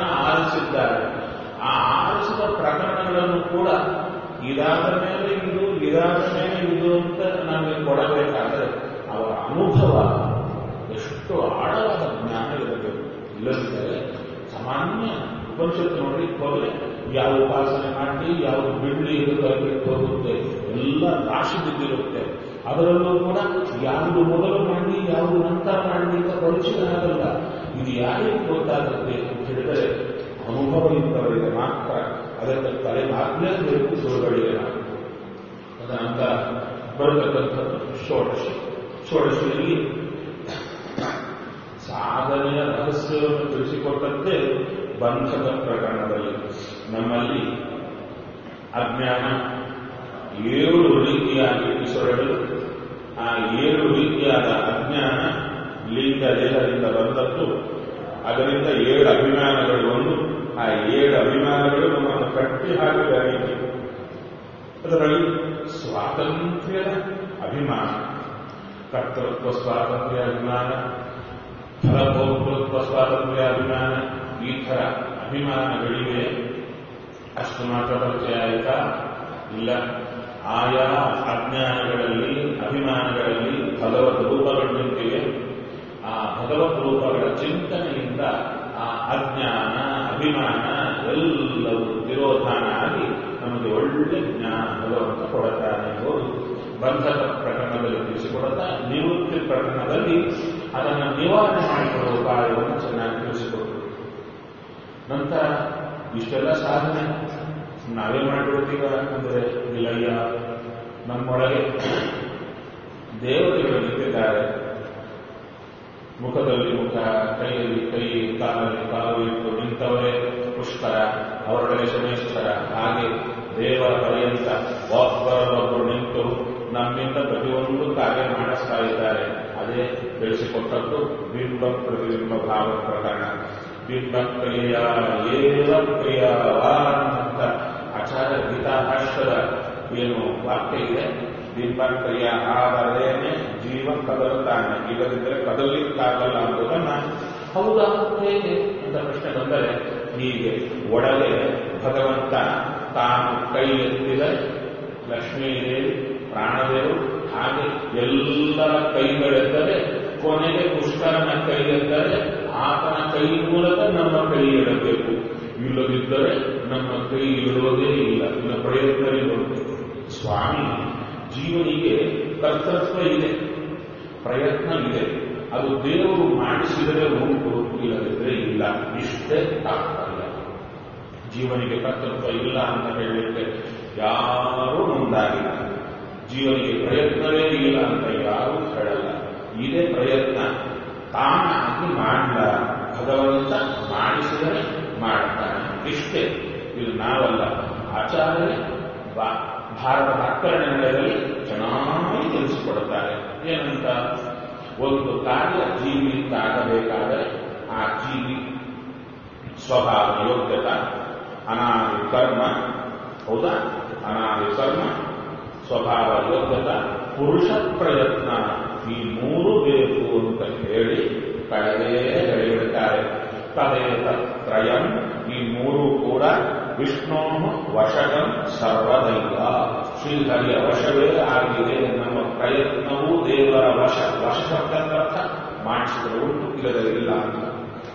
A: ಕೂಡ ಇದಾದ ಮೇಲೆ ಇದು ಇದಾದ ಮೇಲೆ ಇದು ಅಂತ ನಮಗೆ ಕೊಡಬೇಕಾದರೆ ಅವರ ಅನುಭವ ಎಷ್ಟು ಆಳವಾದ ಜ್ಞಾನ ಇರಬೇಕು ಇಲ್ಲದಿದ್ದರೆ ಸಾಮಾನ್ಯ ಉಪನಿಷತ್ತು ನೋಡಿ ಹೋದರೆ ಯಾವ ಉಪಾಸನೆ ಮಾಡಿ ಯಾವ ಬಿಡ್ಲಿ ಇರುತ್ತದೆ ಹೋಗುತ್ತೆ ಎಲ್ಲ ರಾಶಿ ಬಿದ್ದಿರುತ್ತೆ ಅದರಲ್ಲೂ ಕೂಡ ಯಾವುದು ಮೊದಲು ಮಾಡಿ ಯಾವುದು ನಂತರ ಮಾಡಿ ಅಂತ ಪರಿಚಯ ಆಗಲ್ಲ ಇದು ಯಾರಿಗೆ ಗೊತ್ತಾಗುತ್ತೆ ಅಂತ ಹೇಳಿದರೆ ಅನುಭವ ಇದ್ದವರಿಗೆ ಮಾತ್ರ ಅದಕ್ಕೆ ತಲೆ ಆಗಲೇಬೇಕು ಗುರುಗಳಿಗೆ ತದನಂತರ ಬರತಕ್ಕಂಥದ್ದು ಷೋಡಶಿ ಷೋಡಶಿಯಲ್ಲಿ ಸಾಧನೆಯ ರಹಸ್ಯವನ್ನು ತಿಳಿಸಿಕೊಟ್ಟಂತೆ ಬಂಧದ ಪ್ರಕರಣದಲ್ಲಿ ನಮ್ಮಲ್ಲಿ ಅಜ್ಞಾನ ಏಳು ರೀತಿಯಾಗಿ ಬಿಸೊರಡು ಆ ಏಳು ರೀತಿಯಾದ ಅಜ್ಞಾನ ಲಿಂಗ ದೇಹದಿಂದ ಬಂದದ್ದು ಅದರಿಂದ ಏಳು ಅಭಿಮಾನಗಳು ಒಂದು ಆ ಏಳು ಅಭಿಮಾನಗಳು ನಮ್ಮನ್ನು ಕಟ್ಟಿ ಹಾಕಿದ ರೀತಿ ಅದರಲ್ಲಿ ಸ್ವಾತಂತ್ರ್ಯದ ಅಭಿಮಾನ ಕರ್ತೃತ್ವ ಸ್ವಾತಂತ್ರ್ಯ ಅಭಿಮಾನ ಫಲಭೋಕ್ತೃತ್ವ ಸ್ವಾತಂತ್ರ್ಯ ಅಭಿಮಾನ ಈ ಥರ ಅಭಿಮಾನಗಳಿವೆ ಅಷ್ಟು ಮಾತ್ರ ಪರಿಚಯ ಆಯಿತಾ ಇಲ್ಲ ಆಯಾ ಅಜ್ಞಾನಗಳಲ್ಲಿ ಅಭಿಮಾನಗಳಲ್ಲಿ ಭಗವದ್ ರೂಪಗಳು ನಿಂತಿವೆ ಆ ಭಗವದ್ ರೂಪಗಳ ಚಿಂತನೆಯಿಂದ ಆ ಅಜ್ಞಾನ ಅಭಿಮಾನ ಎಲ್ಲವೂ ತಿರೋಧಾನ ಆಗಿ ನಮಗೆ ಒಳ್ಳೆ ಜ್ಞಾನ ಭಗವಂತ ಕೊಡುತ್ತಾನೆ ಎಂಬುದು ಬಂಧಕ ಪ್ರಕರಣದಲ್ಲಿ ತಿಳಿಸಿಕೊಡುತ್ತಾ ನಿವೃತ್ತಿ ಪ್ರಕರಣದಲ್ಲಿ ಅದನ್ನು ನಿವಾರಣೆ ಮಾಡಿಕೊಳ್ಳುವ ಉಪಾಯವನ್ನು ಚೆನ್ನಾಗಿ ತಿಳಿಸಿಕೊಟ್ಟರು ನಂತರ ಇಷ್ಟೆಲ್ಲ ಸಾಧನೆ ನಾವೇ ಮಾಡಿಬಿಡ್ತೀವ ಅಂದರೆ ಇಲ್ಲಯ್ಯ ನಮ್ಮೊಳಗೆ ದೇವತೆಗಳು ನಿಂತಿದ್ದಾರೆ ಮುಖದಲ್ಲಿ ಮುಖ ಕೈಯಲ್ಲಿ ಕೈ ಕಾಲಲ್ಲಿ ಕಾಲು ಇಟ್ಟು ನಿಂತವರೇ ಪುಷ್ಕರ ಅವರೊಳಗೆ ಶನೇಶ್ವರ ಹಾಗೆ ದೇವರ ಪರ್ಯಂತ ಒಬ್ಬರೊಬ್ಬರು ನಿಂತು ನಮ್ಮಿಂದ ಪ್ರತಿಯೊಂದು ಕಾರ್ಯ ಮಾಡಿಸ್ತಾ ಇದ್ದಾರೆ ಅದೇ ತಿಳಿಸಿಕೊಟ್ಟದ್ದು ಬಿಂಬ ಪ್ರತಿಬಿಂಬ ಭಾವ ಪ್ರಕರಣ ಬಿಂಬ ಕ್ರಿಯೆಯ ಏವ ಕ್ರಿಯಾವಾನ್ ಅಂತ ಆಚಾರ್ಯ ಗೀತಾಭಾಷ್ಯದ ಏನು ವಾಕ್ಯ ಇದೆ ಬಿಂಬ ಕ್ರಿಯೆ ಆದರೇನೆ ಜೀವ ಕದಲುತ್ತಾನೆ ಇಲ್ಲದಿದ್ದರೆ ಕದಲಿಕ್ಕಾಗಲ್ಲ ಎಂಬುದನ್ನ ಹೌದಾ ಹೇಗೆ ಅಂತ ಪ್ರಶ್ನೆ ಬಂದರೆ ಹೀಗೆ ಒಳಗೆ ಭಗವಂತ ತಾನು ಕೈ ಎತ್ತಿದರೆ ಲಕ್ಷ್ಮೀದೇವಿ ಪ್ರಾಣದೇವರು ಹಾಗೆ ಎಲ್ಲರ ಕೈಗಳೆದ್ದರೆ ಕೊನೆಗೆ ಪುಷ್ಕರನ ಕೈ ಎದ್ದರೆ ಆತನ ಕೈ ಮೂಲಕ ನಮ್ಮ ಕೈ ಇಡಬೇಕು ಇಲ್ಲದಿದ್ದರೆ ನಮ್ಮ ಕೈ ಇಡುವುದೇ ಇಲ್ಲ ಇನ್ನು ಪ್ರಯತ್ನವೇ ಬರುತ್ತದೆ ಸ್ವಾಮಿ ಜೀವನಿಗೆ ಕರ್ತೃತ್ವ ಇದೆ ಪ್ರಯತ್ನ ಇದೆ ಅದು ದೇವರು ಮಾಡಿಸಿದರೆ ಉಂಟು ಇಲ್ಲದಿದ್ದರೆ ಇಲ್ಲ ಇಷ್ಟೇ ತಾತ್ಪರ್ಯ ಜೀವನಿಗೆ ಕರ್ತೃತ್ವ ಇಲ್ಲ ಅಂತ ಹೇಳಲಿಕ್ಕೆ ಯಾರೂ ಮುಂದಾಗಿಲ್ಲ ಜೀವನಿಗೆ ಪ್ರಯತ್ನವೇ ಇಲ್ಲ ಅಂತ ಯಾರೂ ಹೇಳಲ್ಲ ಇದೇ ಪ್ರಯತ್ನ ತಾನಾಗಿ ಮಾಡಲ ಭಗವಂತ ಮಾಡಿಸಿದರೆ ಮಾಡ್ತಾನೆ ಇಷ್ಟೇ ಇದು ನಾವಲ್ಲ ಆಚಾರ್ಯ ಭಾರತ ಆಕರಣೆಗಳಲ್ಲಿ ಚೆನ್ನಾಗಿ ತಿಳಿಸಿಕೊಡುತ್ತಾರೆ ಏನಂತ ಒಂದು ಕಾರ್ಯ ಜೀವಿಯಿಂದ ಆಗಬೇಕಾದರೆ ಆ ಜೀವಿ ಸ್ವಭಾವ ಯೋಗ್ಯತ ಅನಾದಿ ಕರ್ಮ ಹೌದಾ ಅನಾದಿ ಕರ್ಮ ಸ್ವಭಾವ ಯೋಗ್ಯತ ಪುರುಷ ಪ್ರಯತ್ನ ಈ ಮೂರು ಬೇಕು ಅಂತ ಹೇಳಿ ಕಳೆದೇ ಹೇಳಿಬಿಡ್ತಾರೆ ತದೇತ ತ್ರಯಂ ಈ ಮೂರು ಕೂಡ ವಿಷ್ಣು ವಶಗಂ ಸರ್ವದೈವ ಶ್ರೀಹರಿಯ ವಶವೇ ಆಗಿದೆ ನಮ್ಮ ಪ್ರಯತ್ನವೂ ದೇವರ ವಶ ವಶ ಶಬ್ದಕ್ಕರ್ಥ ಮಾಡಿಸಿದರೆ ಉಂಟು ಇಲ್ಲದೆ ಇಲ್ಲ ಅಂತ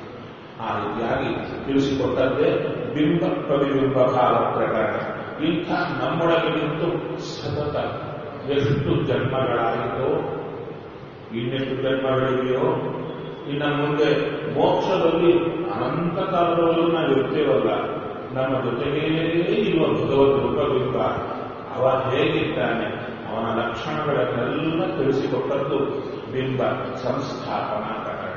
A: ಆ ರೀತಿಯಾಗಿ ತಿಳಿಸಿಕೊಟ್ಟದ್ದೇ ಬಿಂಬ ಪ್ರತಿಬಿಂಬ ಭಾವ ಪ್ರಕರಣ ಇಂಥ ನಮ್ಮೊಳಗೆ ನಿಂತು ಸತತ ಎಷ್ಟು ಜನ್ಮಗಳಾಯಿತೋ ಇನ್ನೆಷ್ಟು ಜನ್ಮಗಳಿವೆಯೋ ಇನ್ನು ಮುಂದೆ ಮೋಕ್ಷದಲ್ಲಿ ಅನಂತ ಕಾಲದಲ್ಲೂ ನಾವು ಇರ್ತೇವಲ್ಲ ನಮ್ಮ ಜೊತೆಗೇ ಇರುವ ಭಗವದ್ ರೂಪಬಿಂಬ ಅವ ಹೇಗಿದ್ದಾನೆ ಅವನ ಲಕ್ಷಣಗಳನ್ನೆಲ್ಲ ತಿಳಿಸಿಕೊಟ್ಟದ್ದು ಬಿಂಬ ಸಂಸ್ಥಾಪನಾ ಪ್ರಕರಣ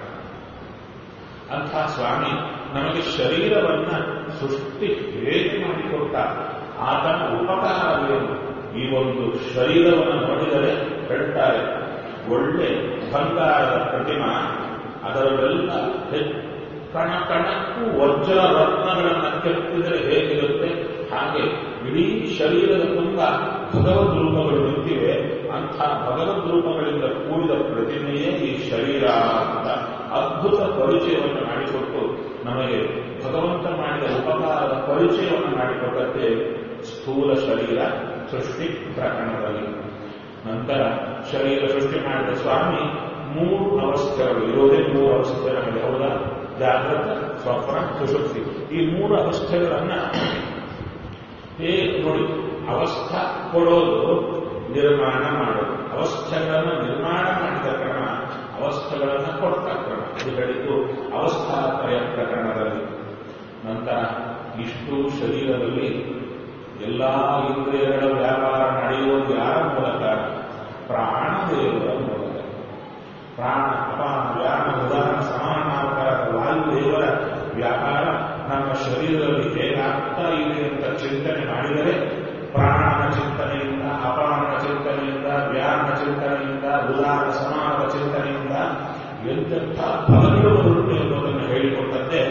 A: ಅಂಥ ಸ್ವಾಮಿ ನಮಗೆ ಶರೀರವನ್ನ ಸೃಷ್ಟಿ ಹೇಗೆ ಮಾಡಿಕೊಟ್ಟ ಆತನ ಉಪಕಾರವೇನು ಈ ಒಂದು ಶರೀರವನ್ನು ನೋಡಿದರೆ ಹೇಳ್ತಾರೆ ಒಳ್ಳೆ ಬಂಗಾರದ ಪ್ರತಿಮಾ ಅದರಲ್ಲೆಲ್ಲ ಕಣ ಕಣಕ್ಕೂ ವಜ್ರ ರತ್ನಗಳನ್ನು ಕೆತ್ತಿದರೆ ಹೇಗಿರುತ್ತೆ ಹಾಗೆ ಇಡೀ ಶರೀರದ ತುಂಬ ಭಗವದ್ ರೂಪಗಳು ನಿಂತಿವೆ ಅಂಥ ಭಗವದ್ ರೂಪಗಳಿಂದ ಕೂಡಿದ ಪ್ರತಿಮೆಯೇ ಈ ಶರೀರ ಅಂತ ಅದ್ಭುತ ಪರಿಚಯವನ್ನು ಮಾಡಿಕೊಟ್ಟು ನಮಗೆ ಭಗವಂತ ಮಾಡಿದ ಉಪಕಾರದ ಪರಿಚಯವನ್ನು ಮಾಡಿಕೊಟ್ಟಂತೆ ಸ್ಥೂಲ ಶರೀರ ಸೃಷ್ಟಿ ಪ್ರಕರಣದಲ್ಲಿ ನಂತರ ಶರೀರ ಸೃಷ್ಟಿ ಮಾಡಿದ ಸ್ವಾಮಿ ಮೂರು ಅವಸ್ಥೆಗಳು ಇರೋದೇ ಮೂರು ಅವಸ್ಥೆಗಳಲ್ಲಿ ಹೌದಾ ಜಾಗೃತ ಸ್ವಪ್ನ ಸುಶುಕ್ತಿ ಈ ಮೂರು ಅವಸ್ಥೆಗಳನ್ನ ಹೇಗೆ ನೋಡಿ ಅವಸ್ಥಾ ಕೊಡೋದು ನಿರ್ಮಾಣ ಮಾಡೋದು ಅವಸ್ಥೆಗಳನ್ನು ನಿರ್ಮಾಣ ಮಾಡಿದ ಕ್ರಮ ಅವಸ್ಥೆಗಳನ್ನು ಕೊಟ್ಟ ಕ್ರಮ ಇದು ಹೇಳಿದ್ದು ಅವಸ್ಥಾತ್ರಯ ಪ್ರಕರಣದಲ್ಲಿ ನಂತರ ಇಷ್ಟು ಶರೀರದಲ್ಲಿ ಎಲ್ಲಾ ಇಂದ್ರಿಯಗಳ ವ್ಯಾಪಾರ ನಡೆಯುವುದು ಯಾರ ಮೂಲಕ ಪ್ರಾಣದೇವರ ಮೂಲಕ ಪ್ರಾಣ ಅಪಾನ ವ್ಯಾನ ಉದಾಹರಣ ಸಮಾನಾಕಾರದ ವಾಯುದೇವರ ವ್ಯಾಪಾರ ನಮ್ಮ ಶರೀರದಲ್ಲಿ ಹೇಗಾಗ್ತಾ ಇದೆ ಅಂತ ಚಿಂತನೆ ಮಾಡಿದರೆ ಪ್ರಾಣನ ಚಿಂತನೆಯಿಂದ ಅಪಾನನ ಚಿಂತನೆಯಿಂದ ವ್ಯಾನ ಚಿಂತನೆಯಿಂದ ಉದಾರ ಸಮಾನದ ಚಿಂತನೆಯಿಂದ ಎಂತೆಂಥ ಫಲಗಳು ಬರುತ್ತೆ ಎಂಬುದನ್ನು ಹೇಳಿಕೊಟ್ಟದ್ದೇ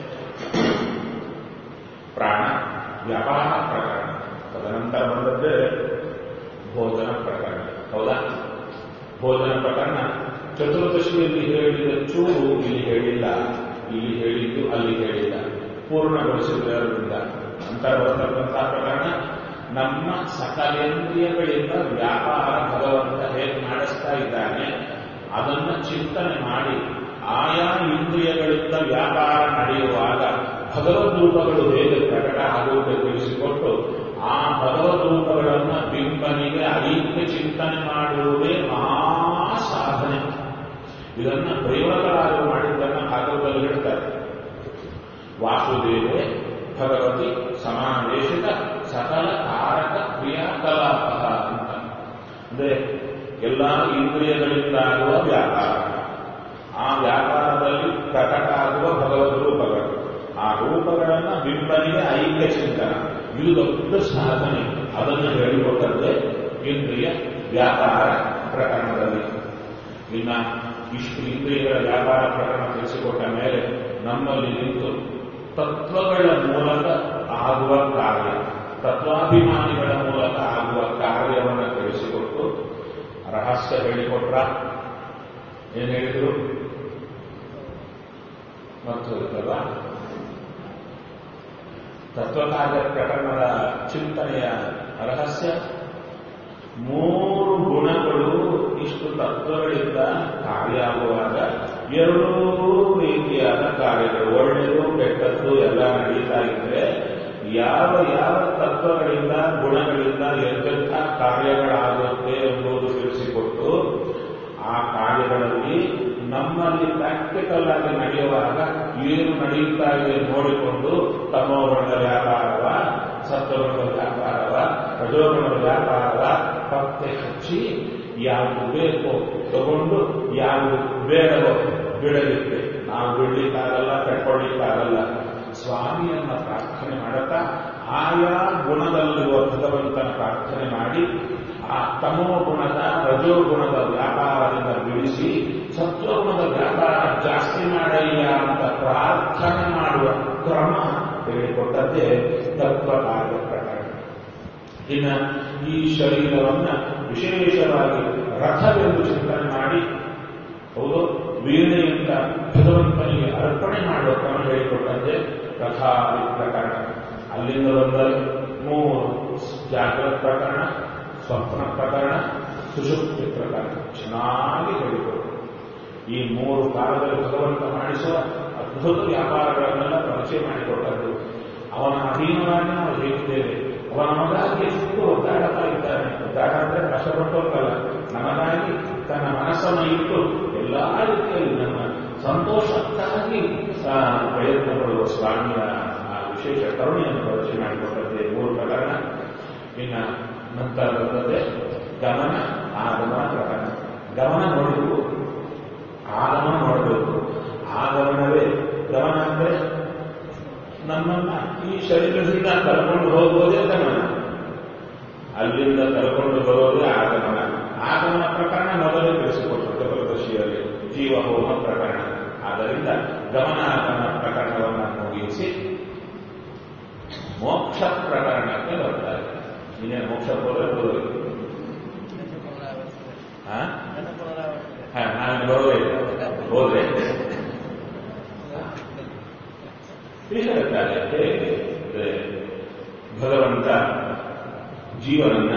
A: ಪ್ರಾಣ ವ್ಯಾಪಾರ ಪ್ರಕರಣ ತದನಂತರ ಬಂದದ್ದೇ ಭೋಜನ ಪ್ರಕರಣ ಹೌದಾ ಭೋಜನ ಪ್ರಕರಣ ಚತುರ್ದಶಿಯಲ್ಲಿ ಹೇಳಿದ ಚೂರು ಇಲ್ಲಿ ಹೇಳಿಲ್ಲ ಇಲ್ಲಿ ಹೇಳಿದ್ದು ಅಲ್ಲಿ ಹೇಳಿಲ್ಲ ಪೂರ್ಣಗೊಳಿಸಿದ್ದರಿಂದ ನಂತರ ಬರ್ತಕ್ಕಂತಹ ಪ್ರಕರಣ ನಮ್ಮ ಸಕಲೇಂದ್ರಿಯಗಳಿಂದ ವ್ಯಾಪಾರ ಭಗವಂತ ಹೇಗೆ ಮಾಡಿಸ್ತಾ ಇದ್ದಾನೆ ಅದನ್ನ ಚಿಂತನೆ ಮಾಡಿ ಆಯಾ ಇಂದ್ರಿಯಗಳಿಂದ ವ್ಯಾಪಾರ ನಡೆಯುವಾಗ ಭಗವದ್ರೂಪಗಳು ಹೇಗೆ ಪ್ರಕಟ ಆಗುವುದು ತಿಳಿಸಿಕೊಟ್ಟು ಆ ಭಗವದ್ರೂಪಗಳನ್ನು ಬಿಂಬನಿಗೆ ಐಕ್ಯ ಚಿಂತನೆ ಮಾಡುವುದೇ ಮಹಾ ಸಾಧನೆ ಇದನ್ನ ಪ್ರಯೋಗರಾಜರು ಮಾಡಿದ್ದನ್ನ ಭಾಗವತದಲ್ಲಿ ಹೇಳ್ತಾರೆ ವಾಸುದೇವೇ ಭಗವತಿ ಸಮಾವೇಶಿತ ಸಕಲ ಕಾರಕ ಕ್ರಿಯಾಕಲಾಪ ಅಂತ ಅಂದ್ರೆ ಎಲ್ಲ ಇಂದ್ರಿಯಗಳಿಂದಾಗುವ ವ್ಯಾಪಾರ ಆ ವ್ಯಾಪಾರದಲ್ಲಿ ಪ್ರಕಟ ಆಗುವ ಭಗವದ್ ರೂಪಗಳು ಆ ರೂಪಗಳನ್ನ ಬಿಂಬನಿಗೆ ಐಕ್ಯ ಚಿಂತನ ಇದು ದೊಡ್ಡ ಸಾಧನೆ ಅದನ್ನು ಹೇಳಿಕೊಟ್ಟದ್ದೇ ಇಂದ್ರಿಯ ವ್ಯಾಪಾರ ಪ್ರಕರಣದಲ್ಲಿ ಇನ್ನ ಇಷ್ಟು ಇಂದ್ರಿಯಗಳ ವ್ಯಾಪಾರ ಪ್ರಕರಣ ತಿಳಿಸಿಕೊಟ್ಟ ಮೇಲೆ ನಮ್ಮಲ್ಲಿ ನಿಂತು ತತ್ವಗಳ ಮೂಲಕ ಆಗುವ ಕಾರ್ಯ ತತ್ವಾಭಿಮಾನಿಗಳ ಮೂಲಕ ಆಗುವ ಕಾರ್ಯವನ್ನು ತಿಳಿಸಿಕೊಟ್ಟು ರಹಸ್ಯ ಹೇಳಿಕೊಟ್ರ ಏನ್ ಹೇಳಿದ್ರು ಮತ್ತು ಇರ್ತಲ್ಲ ತತ್ವಕಾರ್ಯ ಪ್ರಕರಣದ ಚಿಂತನೆಯ ರಹಸ್ಯ ಮೂರು ಗುಣಗಳು ಇಷ್ಟು ತತ್ವಗಳಿಂದ ಕಾರ್ಯ ಆಗುವಾಗ ಎರಡೂ ರೀತಿಯಾದ ಕಾರ್ಯಗಳು ಒಳ್ಳೆಯದು ಕೆಟ್ಟದ್ದು ಎಲ್ಲ ನಡೀತಾ ಇದ್ರೆ ಯಾವ ಯಾವ ತತ್ವಗಳಿಂದ ಗುಣಗಳಿಂದ ಎಂತೆಂಥ ಕಾರ್ಯಗಳಾಗುತ್ತೆ ಎಂಬುದು ತಿಳಿಸಿಕೊಟ್ಟು ಆ ಕಾರ್ಯಗಳಲ್ಲಿ ನಮ್ಮಲ್ಲಿ ಪ್ರಾಕ್ಟಿಕಲ್ ಆಗಿ ನಡೆಯುವಾಗ ಏನು ನಡೆಯುತ್ತಾ ಇದೆ ನೋಡಿಕೊಂಡು ತಮೋಗುಣದ ವ್ಯಾಪಾರವ ಸತ್ವಗುಣದ ವ್ಯಾಪಾರವ ರಜೋಗುಣದ ವ್ಯಾಪಾರವ ಪತ್ತೆ ಹಚ್ಚಿ ಯಾವುದು ಬೇಕೋ ತಗೊಂಡು ಯಾವುದು ಬೇಡವೋ ಬಿಡಲಿಕ್ಕೆ ನಾವು ಬಿಡ್ಲಿಕ್ಕಾಗಲ್ಲ ಕಟ್ಕೊಳ್ಳಿಕ್ಕಾಗಲ್ಲ ಸ್ವಾಮಿಯನ್ನ ಪ್ರಾರ್ಥನೆ ಮಾಡುತ್ತಾ ಆಯಾ ಗುಣದಲ್ಲಿರುವ ಭಗವಂತನ ಪ್ರಾರ್ಥನೆ ಮಾಡಿ ಆ ತಮೋ ಗುಣದ ರಜೋಗುಣದ ವ್ಯಾಪಾರದಿಂದ ಬಿಡಿಸಿ ಸತ್ವಗುಣದ ವ್ಯಾಪಾರ ಜಾಸ್ತಿ ಮಾಡಯ್ಯ ಅಂತ ಪ್ರಾರ್ಥನೆ ಮಾಡುವ ಕ್ರಮ ಹೇಳಿಕೊಟ್ಟದ್ದೇ ತತ್ವ ಕಾರ್ಯ ಪ್ರಕರಣ ಇನ್ನ ಈ ಶರೀರವನ್ನ ವಿಶೇಷವಾಗಿ ರಥವೆಂದು ಚಿಂತನೆ ಮಾಡಿ ಹೌದು ವೀಣೆಯಿಂದ ಭಗವಂತನಿಗೆ ಅರ್ಪಣೆ ಮಾಡುವ ಕ್ರಮ ಹೇಳಿಕೊಟ್ಟಂತೆ ರಥಾದಿ ಪ್ರಕರಣ ಅಲ್ಲಿಂದ ಬಂದರೆ ಮೂರು ಜಾಗ್ರತ ಪ್ರಕರಣ ಸ್ವಪ್ನ ಪ್ರಕರಣ ಸುಷುಪ್ತಿ ಪ್ರಕರಣ ಚೆನ್ನಾಗಿ ಹೇಳಿಕೊಟ್ಟು ಈ ಮೂರು ಕಾಲದಲ್ಲಿ ಭಗವಂತ ಮಾಡಿಸುವ ಅದ್ಭುತ ವ್ಯಾಪಾರಗಳನ್ನೆಲ್ಲ ಪರಿಚಯ ಮಾಡಿಕೊಟ್ಟದ್ದು ಅವನ ಅಧೀನವಾಗಿ ನಾವು ಹೇಗಿದ್ದೇವೆ ಅವನ ನಮಗಾಗಿ ಎಷ್ಟು ಒದ್ದಾಡುತ್ತಾ ಇದ್ದಾನೆ ಒದ್ದಾಡ ಅಂದ್ರೆ ಕಷ್ಟಪಟ್ಟೋಕ್ಕಲ್ಲ ನಮಗಾಗಿ ತನ್ನ ಮನಸ್ಸನ್ನು ಇಟ್ಟು ಎಲ್ಲಾ ರೀತಿಯಲ್ಲಿ ನಮ್ಮ ಸಂತೋಷಕ್ಕಾಗಿ ಪ್ರಯತ್ನ ಪಡುವ ಸ್ವಾಮಿಯ ಆ ವಿಶೇಷ ಕರುಣೆಯನ್ನು ಪರಿಚಯ ಮಾಡಿಕೊಟ್ಟದ್ದೇ ಮೂರು ಪ್ರಕರಣ ಇನ್ನ ನಂತರ ಬರ್ತದೆ ಗಮನ ಆಗಮನ ಪ್ರಕರಣ ಗಮನ ನೋಡಬೇಕು ಆಗಮನ ನೋಡಬೇಕು ಆಗಮನವೇ ಗಮನ ಅಂದ್ರೆ ನಮ್ಮನ್ನ ಈ ಶರೀರದಿಂದ ಕರ್ಕೊಂಡು ಹೋಗುವುದೇ ಗಮನ ಅಲ್ಲಿಂದ ಕರ್ಕೊಂಡು ಬರೋದೇ ಆಗಮನ ಆಗಮನ ಪ್ರಕರಣ ಮೊದಲೇ ತಿಳಿಸಿಕೊಟ್ಟು ಚತುರ್ದಶಿಯಲ್ಲಿ ಜೀವಹೋಮ ಪ್ರಕರಣ ಆದ್ದರಿಂದ ಗಮನ ಆಗಮನ ಪ್ರಕರಣವನ್ನು ಮುಗಿಸಿ ಮೋಕ್ಷ ಪ್ರಕರಣಕ್ಕೆ ಬರ್ತಾರೆ ಇನ್ನೇ ಮೋಕ್ಷ ಹೋದ್ರೆ ಬರೋದು ಹಾ ಹಾ ನಾನು ಬರೋದೇ ಇಲ್ಲ ಹೋದ್ರೆ ಇಲ್ಲಿ ಹೇಳ್ತಾರೆ ಹೇಗೆ ಭಗವಂತ ಜೀವನನ್ನ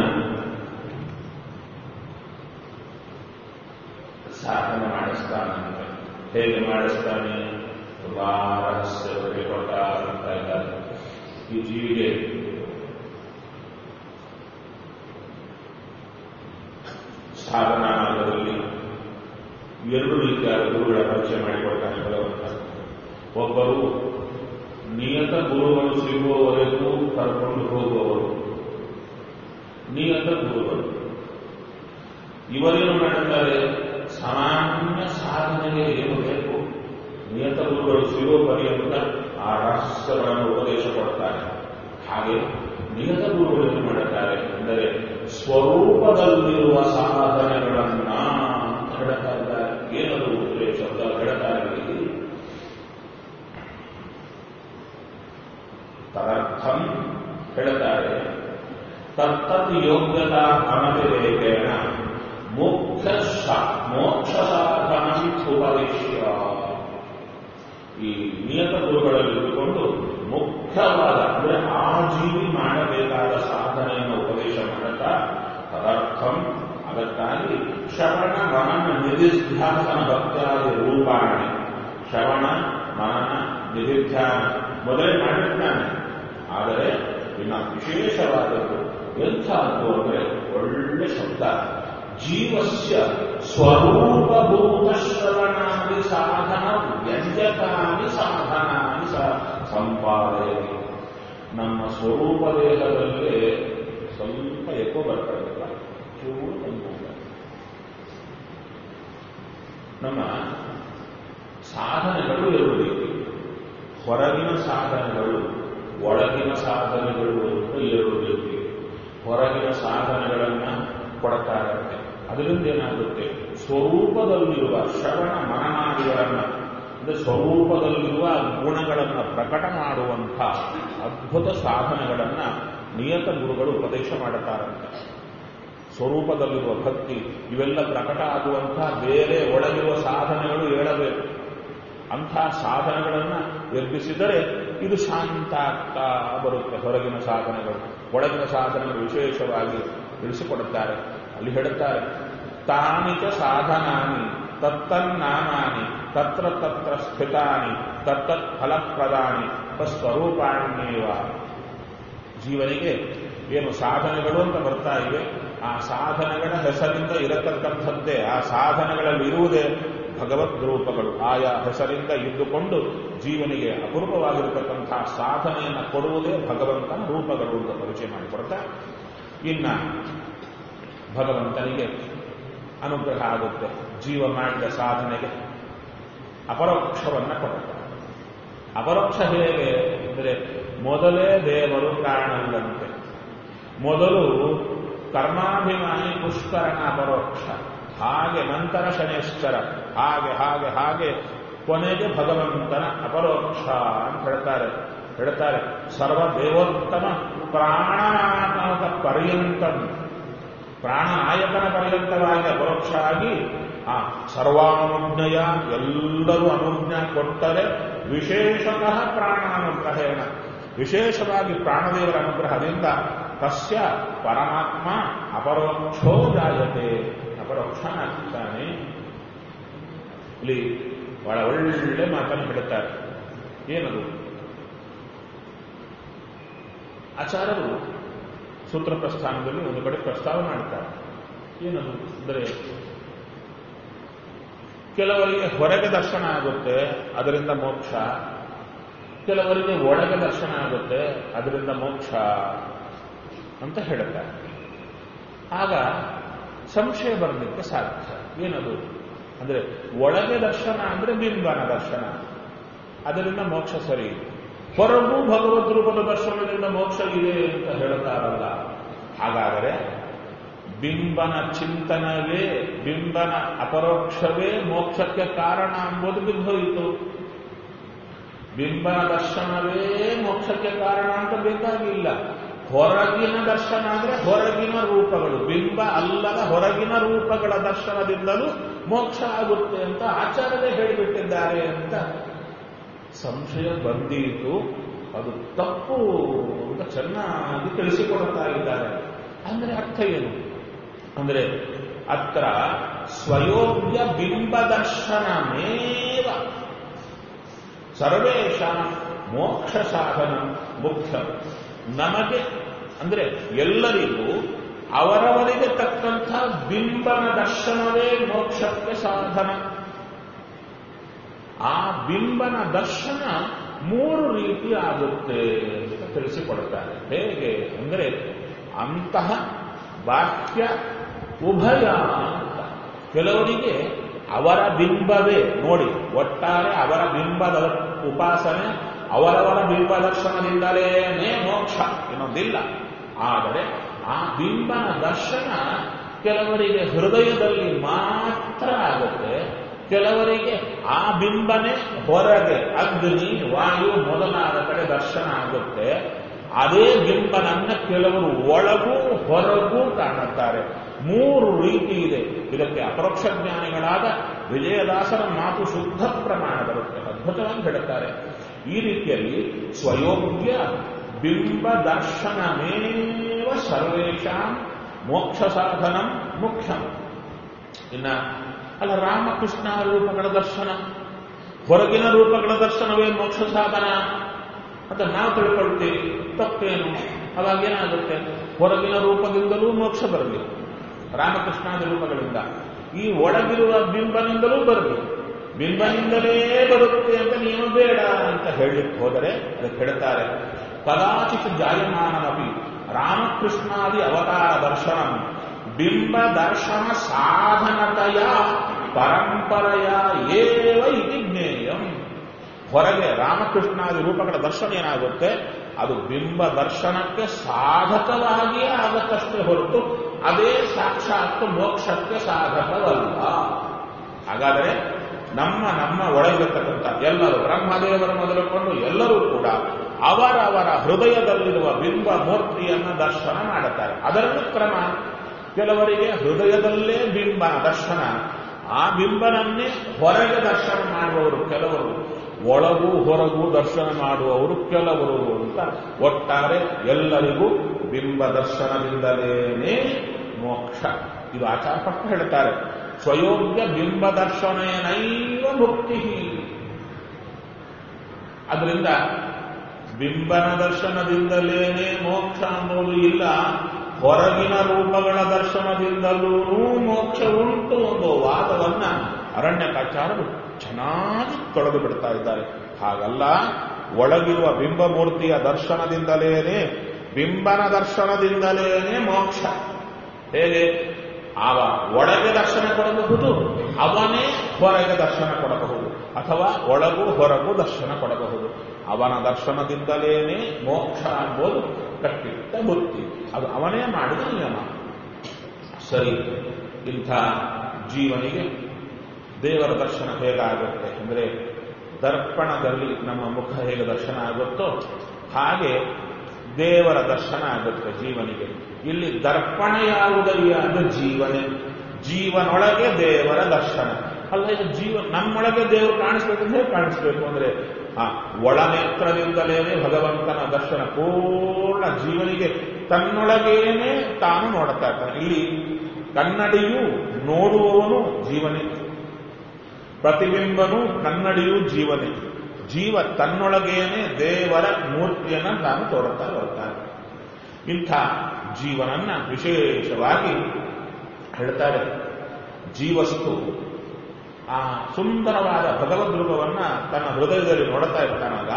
A: ಸಾಧನೆ ಮಾಡಿಸ್ತಾನಂತೆ ಹೇಗೆ ಮಾಡಿಸ್ತಾನೆ ತುಂಬಾ ರಹಸ್ಯವಾಗಿ ಕೊಡ್ತಾ ಬರ್ತಾ ಇದ್ದಾರೆ ಈ ಜೀವಿಗೆ ಸಾಧನಾ ಮಾರ್ಗದಲ್ಲಿ ಎರಡು ರೀತಿಯ ಗುರುಗಳ ಪರಿಚಯ ಮಾಡಿಕೊಡ್ತಾನೆ ಭಗವಂತ ಒಬ್ಬರು ನಿಯತ ಗುರುಗಳು ಸಿಗುವವರೆಗೂ ಕರ್ಕೊಂಡು ಹೋಗುವವರು ನಿಯತ ಗುರುಗಳು ಇವರೇನು ಮಾಡುತ್ತಾರೆ ಸಾಮಾನ್ಯ ಸಾಧನೆಗೆ ಏನು ಬೇಕು ನಿಯತ ಗುರುಗಳು ಸಿಗುವ ಪರ್ಯಂತ ಆ ರಹಸ್ಯಗಳನ್ನು ಉಪದೇಶ ಕೊಡ್ತಾರೆ ಹಾಗೆ ನಿಯತ ಗುರುಗಳು ಏನು ಮಾಡುತ್ತಾರೆ ಅಂದರೆ ಸ್ವರೂಪದಲ್ಲಿರುವ ಸಾಧನೆಗಳನ್ನ ಹೇಳ್ತಾ ಇದ್ದಾರೆ ಏನದು ಶಬ್ದ ಹೇಳ್ತಾರೆ ಇಲ್ಲಿ ತದರ್ಥಂ ಹೇಳ್ತಾರೆ ತತ್ತತ್ ಯೋಗ್ಯತಾ ಅನತಿರೇಕೇಣ ಮುಖ್ಯ ಮೋಕ್ಷ ಸಾಧನ ಉಪದೇಶ್ಯ ಈ ನಿಯತ ಗುರುಗಳಲ್ಲಿ ಇಟ್ಟುಕೊಂಡು ಮುಖ್ಯವಾದ ಅಂದರೆ ಆ ಜೀವಿ ಮಾಡಬೇಕಾದ ಸಾಧನೆಯನ್ನು ಉಪದೇಶ ಮಾಡುತ್ತಾ ತದರ್ಥಂ ಅದಕ್ಕಾಗಿ ಶ್ರವಣ ಮನನ ನಿಧಿಧ್ಯಾಸನ ಭಕ್ತ್ಯಾದಿ ರೂಪಾಣಿ ಶ್ರವಣ ಮನನ ನಿಧಿಧ್ಯಾನ ಮೊದಲೇ ಮಾಡಿರ್ತಾನೆ ಆದರೆ ಇನ್ನು ವಿಶೇಷವಾದದ್ದು ಎಂಥದ್ದು ಅಂದರೆ ಒಳ್ಳೆ ಶಬ್ದ ಜೀವಸ್ಯ ಸ್ವರೂಪಭೂತ ಶ್ರವಣಾದಿ ಸಾಧನ ವ್ಯಂಜಕಾನಿ ಸಾಧನಾನಿ ಸಂಪಾದನೆ ನಮ್ಮ ಸ್ವರೂಪ ದೇಹದಲ್ಲೇ ಸ್ವಲ್ಪ ಎಕೋ ಬರ್ತದೆ ಚೂರು ತಂಪು ನಮ್ಮ ಸಾಧನೆಗಳು ಎರಡು ರೀತಿ ಹೊರಗಿನ ಸಾಧನೆಗಳು ಒಳಗಿನ ಸಾಧನೆಗಳು ಅಂತ ಎರಡು ರೀತಿ ಹೊರಗಿನ ಸಾಧನೆಗಳನ್ನ ಕೊಡ್ತಾ ಇರುತ್ತೆ ಅದರಿಂದ ಏನಾಗುತ್ತೆ ಸ್ವರೂಪದಲ್ಲಿರುವ ಶ್ರವಣ ಮನನಾದಿಗಳನ್ನ ಅಂದರೆ ಸ್ವರೂಪದಲ್ಲಿರುವ ಗುಣಗಳನ್ನು ಪ್ರಕಟ ಮಾಡುವಂಥ ಅದ್ಭುತ ಸಾಧನೆಗಳನ್ನ ನಿಯತ ಗುರುಗಳು ಉಪದೇಶ ಮಾಡುತ್ತಾರಂತೆ ಸ್ವರೂಪದಲ್ಲಿರುವ ಭಕ್ತಿ ಇವೆಲ್ಲ ಪ್ರಕಟ ಆಗುವಂಥ ಬೇರೆ ಒಳಗಿರುವ ಸಾಧನೆಗಳು ಹೇಳಬೇಕು ಅಂಥ ಸಾಧನೆಗಳನ್ನು ಎಬ್ಬಿಸಿದರೆ ಇದು ಶಾಂತ ಆಗ್ತಾ ಬರುತ್ತೆ ಹೊರಗಿನ ಸಾಧನೆಗಳು ಒಳಗಿನ ಸಾಧನೆಗಳು ವಿಶೇಷವಾಗಿ ತಿಳಿಸಿಕೊಡುತ್ತಾರೆ ಅಲ್ಲಿ ಹೇಳುತ್ತಾರೆ ತಾನಿಕ ಸಾಧನಾನಿ ತತ್ತನ್ನಾಮಾನಿ ತತ್ರ ತತ್ರ ಸ್ಥಿತಾನಿ ತತ್ತತ್ ಫಲಪ್ರದಾನಿ ಸ್ವರೂಪಾಣ್ಯೇವ ಜೀವನಿಗೆ ಏನು ಸಾಧನೆಗಳು ಅಂತ ಬರ್ತಾ ಇವೆ ಆ ಸಾಧನೆಗಳ ಹೆಸರಿಂದ ಇರತಕ್ಕಂಥದ್ದೇ ಆ ಸಾಧನೆಗಳಲ್ಲಿ ಇರುವುದೇ ಭಗವದ್ ರೂಪಗಳು ಆಯಾ ಹೆಸರಿಂದ ಇದ್ದುಕೊಂಡು ಜೀವನಿಗೆ ಅಪರೂಪವಾಗಿರತಕ್ಕಂತಹ ಸಾಧನೆಯನ್ನು ಕೊಡುವುದೇ ಭಗವಂತನ ರೂಪಗಳು ಅಂತ ಪರಿಚಯ ಮಾಡಿಕೊಡ್ತಾ ಇನ್ನ ಭಗವಂತನಿಗೆ ಅನುಗ್ರಹ ಆಗುತ್ತೆ ಜೀವ ಮಾಡಿದ ಸಾಧನೆಗೆ ಅಪರೋಕ್ಷವನ್ನ ಕೊಡುತ್ತಾರೆ ಅಪರೋಕ್ಷ ಹೇಗೆ ಅಂದರೆ ಮೊದಲೇ ದೇವರು ಕಾರಣವಿಲ್ಲಂತೆ ಮೊದಲು ಕರ್ಮಾಭಿಮಾನಿ ಪುಷ್ಕರಣ ಅಪರೋಕ್ಷ ಹಾಗೆ ನಂತರ ಶನೇಶ್ವರ ಹಾಗೆ ಹಾಗೆ ಹಾಗೆ ಕೊನೆಗೆ ಭಗವಂತನ ಅಪರೋಕ್ಷ ಅಂತ ಹೇಳ್ತಾರೆ ಹೇಳ್ತಾರೆ ಸರ್ವ ದೇವೋತ್ತಮ ಪ್ರಾಣನಾಥ ಪರ್ಯಂತ ಪ್ರಾಣನಾಯಕನ ಪರ್ಯಂತವಾಗಿ ಅಪರೋಕ್ಷ ಆಗಿ ಆ ಸರ್ವಾನುಜ್ಞೆಯ ಎಲ್ಲರೂ ಅನುಜ್ಞೆ ಕೊಟ್ಟರೆ ವಿಶೇಷತಃ ಪ್ರಾಣಾನುಗ್ರಹೇಣ ವಿಶೇಷವಾಗಿ ಪ್ರಾಣದೇವರ ಅನುಗ್ರಹದಿಂದ ತಸ್ಯ ಪರಮಾತ್ಮ ಅಪರೋಕ್ಷೋ ಜಾಯತೆ ಅಪರೋಕ್ಷನಾಗ್ತಾನೆ ಇಲ್ಲಿ ಬಹಳ ಒಳ್ಳೆ ಮಾತನ್ನು ಬಿಡುತ್ತಾರೆ ಏನದು ಆಚಾರ್ಯರು ಸೂತ್ರ ಪ್ರಸ್ಥಾನದಲ್ಲಿ ಒಂದು ಕಡೆ ಪ್ರಸ್ತಾವ ಮಾಡ್ತಾರೆ ಏನದು ಅಂದರೆ ಕೆಲವರಿಗೆ ಹೊರಗೆ ದರ್ಶನ ಆಗುತ್ತೆ ಅದರಿಂದ ಮೋಕ್ಷ ಕೆಲವರಿಗೆ ಒಳಗೆ ದರ್ಶನ ಆಗುತ್ತೆ ಅದರಿಂದ ಮೋಕ್ಷ ಅಂತ ಹೇಳುತ್ತಾರೆ ಆಗ ಸಂಶಯ ಬರಲಿಕ್ಕೆ ಸಾಧ್ಯ ಏನದು ಅಂದ್ರೆ ಒಳಗೆ ದರ್ಶನ ಅಂದ್ರೆ ಬಿಂಬನ ದರ್ಶನ ಅದರಿಂದ ಮೋಕ್ಷ ಸರಿ ಹೊರಗೂ ಭಗವದ್ ರೂಪದ ದರ್ಶನದಿಂದ ಮೋಕ್ಷ ಇದೆ ಅಂತ ಹೇಳುತ್ತಾರಲ್ಲ ಹಾಗಾದರೆ ಬಿಂಬನ ಚಿಂತನವೇ ಬಿಂಬನ ಅಪರೋಕ್ಷವೇ ಮೋಕ್ಷಕ್ಕೆ ಕಾರಣ ಎಂಬುದು ಬಿದ್ದೋಯಿತು ಬಿಂಬನ ದರ್ಶನವೇ ಮೋಕ್ಷಕ್ಕೆ ಕಾರಣ ಅಂತ ಬೇಕಾಗಿಲ್ಲ ಹೊರಗಿನ ದರ್ಶನ ಅಂದ್ರೆ ಹೊರಗಿನ ರೂಪಗಳು ಬಿಂಬ ಅಲ್ಲದ ಹೊರಗಿನ ರೂಪಗಳ ದರ್ಶನದಿಂದಲೂ ಮೋಕ್ಷ ಆಗುತ್ತೆ ಅಂತ ಆಚಾರ್ಯರೇ ಹೇಳಿಬಿಟ್ಟಿದ್ದಾರೆ ಅಂತ ಸಂಶಯ ಬಂದೀತು ಅದು ತಪ್ಪು ಅಂತ ಚೆನ್ನಾಗಿ ತಿಳಿಸಿಕೊಡುತ್ತಾ ಇದ್ದಾರೆ ಅಂದ್ರೆ ಅರ್ಥ ಏನು ಅಂದ್ರೆ ಅತ್ರ ಸ್ವಯೋಗ್ಯ ಬಿಂಬದರ್ಶನಮೇವ ಸರ್ವೇಶ ಮೋಕ್ಷ ಸಾಧನ ಮುಖ್ಯ ನಮಗೆ ಅಂದ್ರೆ ಎಲ್ಲರಿಗೂ ಅವರವರಿಗೆ ತಕ್ಕಂಥ ಬಿಂಬನ ದರ್ಶನವೇ ಮೋಕ್ಷಕ್ಕೆ ಸಾಧನ ಆ ಬಿಂಬನ ದರ್ಶನ ಮೂರು ರೀತಿ ಆಗುತ್ತೆ ಅಂತ ತಿಳಿಸಿಕೊಡ್ತಾರೆ ಹೇಗೆ ಅಂದರೆ ಅಂತಹ ವಾಕ್ಯ ಉಭಯ ಅಂತ ಕೆಲವರಿಗೆ ಅವರ ಬಿಂಬವೇ ನೋಡಿ ಒಟ್ಟಾರೆ ಅವರ ಬಿಂಬದ ಉಪಾಸನೆ ಅವರವರ ಬಿಂಬ ದರ್ಶನದಿಂದಲೇನೇ ಮೋಕ್ಷ ಇನ್ನೊಂದಿಲ್ಲ ಆದರೆ ಆ ಬಿಂಬನ ದರ್ಶನ ಕೆಲವರಿಗೆ ಹೃದಯದಲ್ಲಿ ಮಾತ್ರ ಆಗುತ್ತೆ ಕೆಲವರಿಗೆ ಆ ಬಿಂಬನೆ ಹೊರಗೆ ಅಗ್ನಿ ವಾಯು ಮೊದಲಾದ ಕಡೆ ದರ್ಶನ ಆಗುತ್ತೆ ಅದೇ ಬಿಂಬನನ್ನ ಕೆಲವರು ಒಳಗೂ ಹೊರಗೂ ಕಾಣುತ್ತಾರೆ ಮೂರು ರೀತಿ ಇದೆ ಇದಕ್ಕೆ ಅಪರೋಕ್ಷ ಜ್ಞಾನಿಗಳಾದ ವಿಜಯದಾಸರ ಮಾತು ಶುದ್ಧ ಪ್ರಮಾಣ ಬರುತ್ತೆ ಅದ್ಭುತವಾಗಿ ಹೇಳುತ್ತಾರೆ ಈ ರೀತಿಯಲ್ಲಿ ಸ್ವಯೋಗ್ಯ ಬಿಂಬ ದರ್ಶನಮೇವ ಸರ್ವೇಶಾಂ ಮೋಕ್ಷ ಸಾಧನಂ ಮುಖ್ಯಂ ಇನ್ನ ಅಲ್ಲ ರಾಮಕೃಷ್ಣ ರೂಪಗಳ ದರ್ಶನ ಹೊರಗಿನ ರೂಪಗಳ ದರ್ಶನವೇ ಮೋಕ್ಷ ಸಾಧನ ಅಂತ ನಾವು ತಿಳ್ಕೊಳ್ತೀವಿ ತಪ್ಪೇನು ಅವಾಗ ಏನಾಗುತ್ತೆ ಹೊರಗಿನ ರೂಪದಿಂದಲೂ ಮೋಕ್ಷ ಬರಲಿ ರಾಮಕೃಷ್ಣಾದ ರೂಪಗಳಿಂದ ಈ ಒಳಗಿರುವ ಬಿಂಬನಿಂದಲೂ ಬರಲಿ ಬಿಂಬನಿಂದಲೇ ಬರುತ್ತೆ ಅಂತ ನೀವು ಬೇಡ ಅಂತ ಹೇಳಲಿಕ್ಕೆ ಹೋದರೆ ಅದಕ್ಕೆ ಹೇಳ್ತಾರೆ ಕದಾಚಿತ್ ಜಾಯಮಾನಮಪಿ ರಾಮಕೃಷ್ಣಾದಿ ಅವತಾರ ದರ್ಶನ ಬಿಂಬ ದರ್ಶನ ಸಾಧನತೆಯ ಪರಂಪರೆಯ ಏವ ಇತಿ ಜ್ಞೇಯಂ ಹೊರಗೆ ರಾಮಕೃಷ್ಣಾದಿ ರೂಪಗಳ ದರ್ಶನ ಏನಾಗುತ್ತೆ ಅದು ಬಿಂಬ ದರ್ಶನಕ್ಕೆ ಸಾಧಕವಾಗಿಯೇ ಆಗತ್ತಷ್ಟೇ ಹೊರತು ಅದೇ ಸಾಕ್ಷಾತ್ ಮೋಕ್ಷಕ್ಕೆ ಸಾಧಕವಲ್ಲ ಹಾಗಾದರೆ ನಮ್ಮ ನಮ್ಮ ಒಳಗಿರತಕ್ಕಂಥ ಎಲ್ಲರೂ ಬ್ರಹ್ಮದೇವರ ಮೊದಲುಕೊಂಡು ಎಲ್ಲರೂ ಕೂಡ ಅವರವರ ಹೃದಯದಲ್ಲಿರುವ ಬಿಂಬ ಮೂರ್ತಿಯನ್ನು ದರ್ಶನ ಮಾಡುತ್ತಾರೆ ಅದರಲ್ಲಿ ಕ್ರಮ ಕೆಲವರಿಗೆ ಹೃದಯದಲ್ಲೇ ಬಿಂಬನ ದರ್ಶನ ಆ ಬಿಂಬನನ್ನೇ ಹೊರಗೆ ದರ್ಶನ ಮಾಡುವವರು ಕೆಲವರು ಒಳಗೂ ಹೊರಗೂ ದರ್ಶನ ಮಾಡುವವರು ಕೆಲವರು ಅಂತ ಒಟ್ಟಾರೆ ಎಲ್ಲರಿಗೂ ಬಿಂಬ ದರ್ಶನದಿಂದಲೇನೇ ಮೋಕ್ಷ ಇದು ಆಚಾರ ಪಕ್ಕ ಹೇಳ್ತಾರೆ ಸ್ವಯೋಗ್ಯ ಬಿಂಬ ದರ್ಶನೇನೈವ ಮುಕ್ತಿ ಅದರಿಂದ ಬಿಂಬನ ದರ್ಶನದಿಂದಲೇನೆ ಮೋಕ್ಷ ಅನ್ನೋದು ಇಲ್ಲ ಹೊರಗಿನ ರೂಪಗಳ ದರ್ಶನದಿಂದಲೂ ಮೋಕ್ಷ ಉಂಟು ಒಂದು ವಾದವನ್ನ ಅರಣ್ಯಕಾಚಾರರು ಚೆನ್ನಾಗಿ ತೊಳೆದು ಬಿಡ್ತಾ ಇದ್ದಾರೆ ಹಾಗಲ್ಲ ಒಳಗಿರುವ ಬಿಂಬಮೂರ್ತಿಯ ದರ್ಶನದಿಂದಲೇನೆ ಬಿಂಬನ ದರ್ಶನದಿಂದಲೇನೆ ಮೋಕ್ಷ ಹೇಗೆ ಆವ ಒಳಗೆ ದರ್ಶನ ಕೊಡಬಹುದು ಅವನೇ ಹೊರಗೆ ದರ್ಶನ ಕೊಡಬಹುದು ಅಥವಾ ಒಳಗೂ ಹೊರಗೂ ದರ್ಶನ ಕೊಡಬಹುದು ಅವನ ದರ್ಶನದಿಂದಲೇನೆ ಮೋಕ್ಷ ಎಂಬುದು ಕಟ್ಟಿಟ್ಟ ಬುತ್ತಿ ಅದು ಅವನೇ ಮಾಡಿದ ನಿಯಮ ಸರಿ ಇಂಥ ಜೀವನಿಗೆ ದೇವರ ದರ್ಶನ ಹೇಗಾಗುತ್ತೆ ಅಂದರೆ ದರ್ಪಣದಲ್ಲಿ ನಮ್ಮ ಮುಖ ಹೇಗೆ ದರ್ಶನ ಆಗುತ್ತೋ ಹಾಗೆ ದೇವರ ದರ್ಶನ ಆಗುತ್ತೆ ಜೀವನಿಗೆ ಇಲ್ಲಿ ದರ್ಪಣ ಯಾವುದಯ್ಯ ಅಂದ್ರೆ ಜೀವನೇ ಜೀವನೊಳಗೆ ದೇವರ ದರ್ಶನ ಅಲ್ಲ ಇದು ಜೀವ ನಮ್ಮೊಳಗೆ ದೇವರು ಕಾಣಿಸ್ಬೇಕು ಅಂದ್ರೆ ಕಾಣಿಸ್ಬೇಕು ಅಂದ್ರೆ ಆ ಒಳನೇತ್ರದಿಂದಲೇನೆ ಭಗವಂತನ ದರ್ಶನ ಪೂರ್ಣ ಜೀವನಿಗೆ ತನ್ನೊಳಗೇನೆ ತಾನು ನೋಡ್ತಾ ಇರ್ತಾನೆ ಇಲ್ಲಿ ಕನ್ನಡಿಯು ನೋಡುವವನು ಜೀವನೇ ಪ್ರತಿಬಿಂಬನು ಕನ್ನಡಿಯು ಜೀವನೇ ಜೀವ ತನ್ನೊಳಗೇನೆ ದೇವರ ಮೂರ್ತಿಯನ್ನ ತಾನು ತೋರುತ್ತಾ ಬರ್ತಾನೆ ಇಂಥ ಜೀವನನ್ನ ವಿಶೇಷವಾಗಿ ಹೇಳ್ತಾರೆ ಜೀವಸ್ತು ಆ ಸುಂದರವಾದ ಭಗವದ್ ರೂಪವನ್ನ ತನ್ನ ಹೃದಯದಲ್ಲಿ ನೋಡುತ್ತಾ ಇರ್ತಾನಾಗ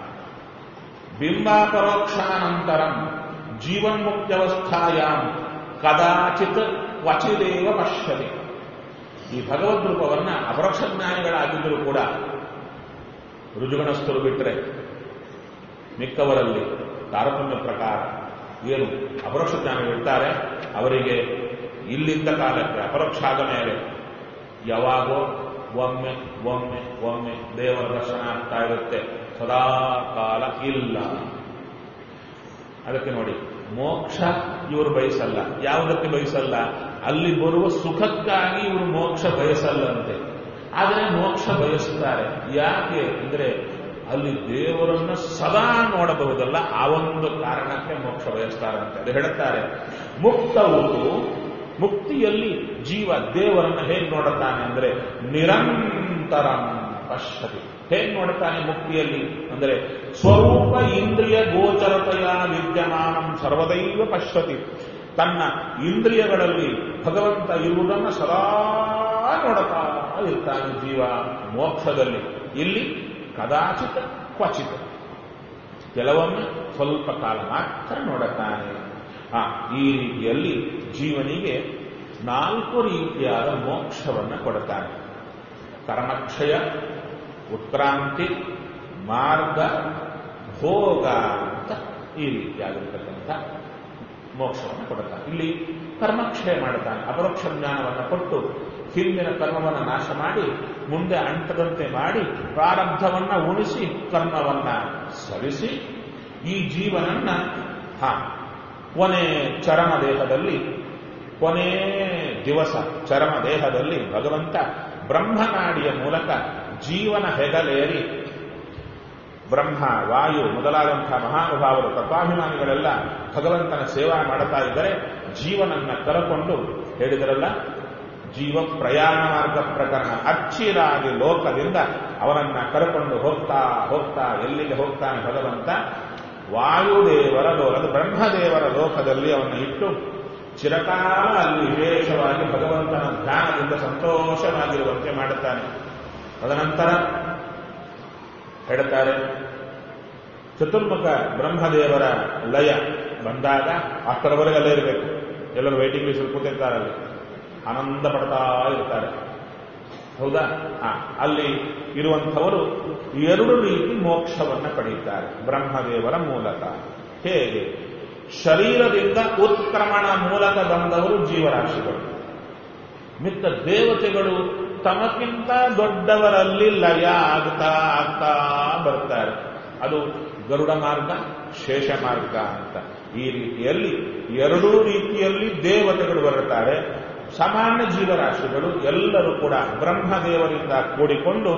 A: ಬಿಂಬಾಪರೋಕ್ಷಾನಂತರಂ ಜೀವನ್ಮುಕ್ತ್ಯವಸ್ಥಾಯಾಮ್ ಕದಾಚಿತ್ ಕ್ವಚಿದೇವ ಪಶ್ಯತಿ ಈ ಭಗವದ್ ರೂಪವನ್ನ ಅಪರೋಕ್ಷ ಜ್ಞಾನಿಗಳಾಗಿದ್ದರೂ ಕೂಡ ರುಜುಗಣಸ್ಥರು ಬಿಟ್ಟರೆ ಮಿಕ್ಕವರಲ್ಲಿ ತಾರತಮ್ಯ ಪ್ರಕಾರ ಏನು ಅಪರೋಕ್ಷ ಜ್ಞಾನಿಗಳಿರ್ತಾರೆ ಅವರಿಗೆ ಇಲ್ಲಿದ್ದ ಕಾಲಕ್ಕೆ ಅಪರೋಕ್ಷ ಆದ ಮೇಲೆ ಯಾವಾಗೋ ಒಮ್ಮೆ ಒಮ್ಮೆ ಒಮ್ಮೆ ದೇವರ ದರ್ಶನ ಆಗ್ತಾ ಇರುತ್ತೆ ಸದಾ ಕಾಲ ಇಲ್ಲ ಅದಕ್ಕೆ ನೋಡಿ ಮೋಕ್ಷ ಇವರು ಬಯಸಲ್ಲ ಯಾವುದಕ್ಕೆ ಬಯಸಲ್ಲ ಅಲ್ಲಿ ಬರುವ ಸುಖಕ್ಕಾಗಿ ಇವರು ಮೋಕ್ಷ ಬಯಸಲ್ಲಂತೆ ಆದರೆ ಮೋಕ್ಷ ಬಯಸ್ತಾರೆ ಯಾಕೆ ಅಂದ್ರೆ ಅಲ್ಲಿ ದೇವರನ್ನ ಸದಾ ನೋಡಬಹುದಲ್ಲ ಆ ಒಂದು ಕಾರಣಕ್ಕೆ ಮೋಕ್ಷ ಬಯಸ್ತಾರಂತೆ ಅದು ಹೇಳುತ್ತಾರೆ ಮುಕ್ತವು ಮುಕ್ತಿಯಲ್ಲಿ ಜೀವ ದೇವರನ್ನ ಹೇಗೆ ನೋಡುತ್ತಾನೆ ಅಂದ್ರೆ ನಿರಂತರ ಪಶ್ಯತಿ ಹೇಗೆ ನೋಡುತ್ತಾನೆ ಮುಕ್ತಿಯಲ್ಲಿ ಅಂದರೆ ಸ್ವರೂಪ ಇಂದ್ರಿಯ ಗೋಚರತೆಯ ವಿದ್ಯಮಾನಂ ಸರ್ವದೈವ ಪಶ್ಯತಿ ತನ್ನ ಇಂದ್ರಿಯಗಳಲ್ಲಿ ಭಗವಂತ ಇರುವುದನ್ನು ಸದಾ ನೋಡುತ್ತಾ ಇರ್ತಾನೆ ಜೀವ ಮೋಕ್ಷದಲ್ಲಿ ಇಲ್ಲಿ ಕದಾಚಿತ ಕ್ವಚಿತ ಕೆಲವೊಮ್ಮೆ ಸ್ವಲ್ಪ ಕಾಲ ಮಾತ್ರ ನೋಡುತ್ತಾನೆ ಆ ಈ ರೀತಿಯಲ್ಲಿ ಜೀವನಿಗೆ ನಾಲ್ಕು ರೀತಿಯಾದ ಮೋಕ್ಷವನ್ನು ಕೊಡುತ್ತಾನೆ ಕರ್ಮಕ್ಷಯ ಉತ್ಕ್ರಾಂತಿ ಮಾರ್ಗ ಭೋಗ ಅಂತ ಈ ರೀತಿಯಾಗಿರ್ತಕ್ಕಂಥ ಮೋಕ್ಷವನ್ನು ಕೊಡುತ್ತಾನೆ ಇಲ್ಲಿ ಕರ್ಮಕ್ಷಯ ಮಾಡುತ್ತಾನೆ ಅಪರೋಕ್ಷ ಜ್ಞಾನವನ್ನು ಕೊಟ್ಟು ಹಿಂದಿನ ಕರ್ಮವನ್ನು ನಾಶ ಮಾಡಿ ಮುಂದೆ ಅಂಟದಂತೆ ಮಾಡಿ ಪ್ರಾರಬ್ಧವನ್ನ ಉಣಿಸಿ ಕರ್ಮವನ್ನ ಸರಿಸಿ ಈ ಜೀವನನ್ನ ಹಾ ಕೊನೆ ಚರಮ ದೇಹದಲ್ಲಿ ಕೊನೆ ದಿವಸ ಚರಮ ದೇಹದಲ್ಲಿ ಭಗವಂತ ಬ್ರಹ್ಮನಾಡಿಯ ಮೂಲಕ ಜೀವನ ಹೆಗಲೇರಿ ಬ್ರಹ್ಮ ವಾಯು ಮೊದಲಾದಂತಹ ಮಹಾನುಭಾವರು ತತ್ವಾಭಿಮಾನಿಗಳೆಲ್ಲ ಭಗವಂತನ ಸೇವಾ ಮಾಡುತ್ತಾ ಇದ್ದರೆ ಜೀವನನ್ನ ಕರಕೊಂಡು ಹೇಳಿದರಲ್ಲ ಜೀವ ಪ್ರಯಾಣ ಮಾರ್ಗ ಪ್ರಕರಣ ಅಚ್ಚಿರಾಗಿ ಲೋಕದಿಂದ ಅವನನ್ನ ಕರಕೊಂಡು ಹೋಗ್ತಾ ಹೋಗ್ತಾ ಎಲ್ಲಿಗೆ ಹೋಗ್ತಾನೆ ಭಗವಂತ ವಾಯುದೇವರ ಲೋಕ ಅದು ಬ್ರಹ್ಮದೇವರ ಲೋಕದಲ್ಲಿ ಅವನ್ನ ಇಟ್ಟು ಚಿರಕಾಲ ಅಲ್ಲಿ ವಿಶೇಷವಾಗಿ ಭಗವಂತನ ಧ್ಯಾನದಿಂದ ಸಂತೋಷವಾಗಿರುವಂತೆ ಮಾಡುತ್ತಾನೆ ತದನಂತರ ಹೇಳ್ತಾರೆ ಚತುರ್ಮುಖ ಬ್ರಹ್ಮದೇವರ ಲಯ ಬಂದಾಗ ಅಷ್ಟರವರೆಗೆ ಅಲ್ಲೇ ಇರಬೇಕು ಎಲ್ಲರೂ ವೇಟಿಂಗ್ ಲಿಸ್ಟ್ ಕೂತಿರ್ತಾರಲ್ಲಿ ಆನಂದ ಪಡ್ತಾ ಇರ್ತಾರೆ ಹೌದಾ ಆ, ಅಲ್ಲಿ ಇರುವಂಥವರು ಎರಡು ರೀತಿ ಮೋಕ್ಷವನ್ನ ಪಡೆಯುತ್ತಾರೆ ಬ್ರಹ್ಮದೇವರ ಮೂಲಕ ಹೇಗೆ ಶರೀರದಿಂದ ಉತ್ಕ್ರಮಣ ಮೂಲಕ ಬಂದವರು ಜೀವರಾಶಿಗಳು ಮಿಕ್ಕ ದೇವತೆಗಳು ತಮಕ್ಕಿಂತ ದೊಡ್ಡವರಲ್ಲಿ ಲಯ ಆಗ್ತಾ ಆಗ್ತಾ ಬರ್ತಾರೆ ಅದು ಗರುಡ ಮಾರ್ಗ ಶೇಷ ಮಾರ್ಗ ಅಂತ ಈ ರೀತಿಯಲ್ಲಿ ಎರಡೂ ರೀತಿಯಲ್ಲಿ ದೇವತೆಗಳು ಬರುತ್ತಾರೆ ಸಾಮಾನ್ಯ ಜೀವರಾಶಿಗಳು ಎಲ್ಲರೂ ಕೂಡ ಬ್ರಹ್ಮದೇವರಿಂದ ಕೂಡಿಕೊಂಡು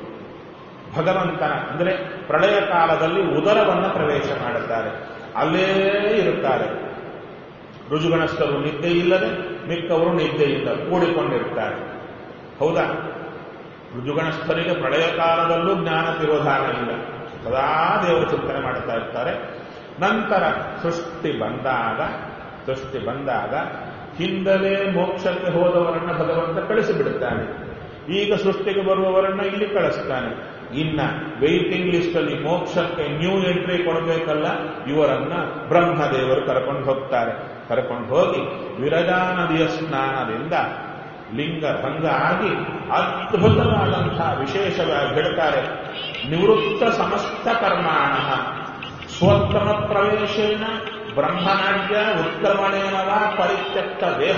A: ಭಗವಂತನ ಅಂದರೆ ಪ್ರಳಯ ಕಾಲದಲ್ಲಿ ಉದರವನ್ನು ಪ್ರವೇಶ ಮಾಡುತ್ತಾರೆ ಅಲ್ಲೇ ಇರುತ್ತಾರೆ ರುಜುಗಣಸ್ಥರು ನಿದ್ದೆ ಇಲ್ಲದೆ ಮಿಕ್ಕವರು ನಿದ್ದೆಯಿಂದ ಕೂಡಿಕೊಂಡಿರ್ತಾರೆ ಹೌದಾ ರುಜುಗಣಸ್ಥರಿಗೆ ಪ್ರಳಯ ಕಾಲದಲ್ಲೂ ಜ್ಞಾನ ತಿರೋಧಾನ ಇಲ್ಲ ಸದಾ ದೇವರು ಚಿಂತನೆ ಮಾಡುತ್ತಾ ಇರ್ತಾರೆ ನಂತರ ಸೃಷ್ಟಿ ಬಂದಾಗ ಸೃಷ್ಟಿ ಬಂದಾಗ ಹಿಂದಲೇ ಮೋಕ್ಷಕ್ಕೆ ಹೋದವರನ್ನ ಭಗವಂತ ಕಳಿಸಿಬಿಡುತ್ತಾನೆ ಈಗ ಸೃಷ್ಟಿಗೆ ಬರುವವರನ್ನ ಇಲ್ಲಿ ಕಳಿಸ್ತಾನೆ ಇನ್ನ ವೆಯ್ಟಿಂಗ್ ಲಿಸ್ಟ್ ಅಲ್ಲಿ ಮೋಕ್ಷಕ್ಕೆ ನ್ಯೂ ಎಂಟ್ರಿ ಕೊಡಬೇಕಲ್ಲ ಇವರನ್ನ ಬ್ರಹ್ಮದೇವರು ಕರ್ಕೊಂಡು ಹೋಗ್ತಾರೆ ಕರ್ಕೊಂಡು ಹೋಗಿ ವಿರಜಾ ನದಿಯ ಸ್ನಾನದಿಂದ ಲಿಂಗ ಭಂಗ ಆಗಿ ಅದ್ಭುತವಾದಂತಹ ವಿಶೇಷವಾಗಿ ಹೇಳ್ತಾರೆ ನಿವೃತ್ತ ಸಮಸ್ತ ಕರ್ಮಾಣ ಸ್ವೋತ್ತಮ ಪ್ರವೇಶೇನ ಬ್ರಹ್ಮನಾಡ್ಯ ಉತ್ಕ್ರಮಣೇನವ ಪರಿತ್ಯಕ್ತ ದೇಹ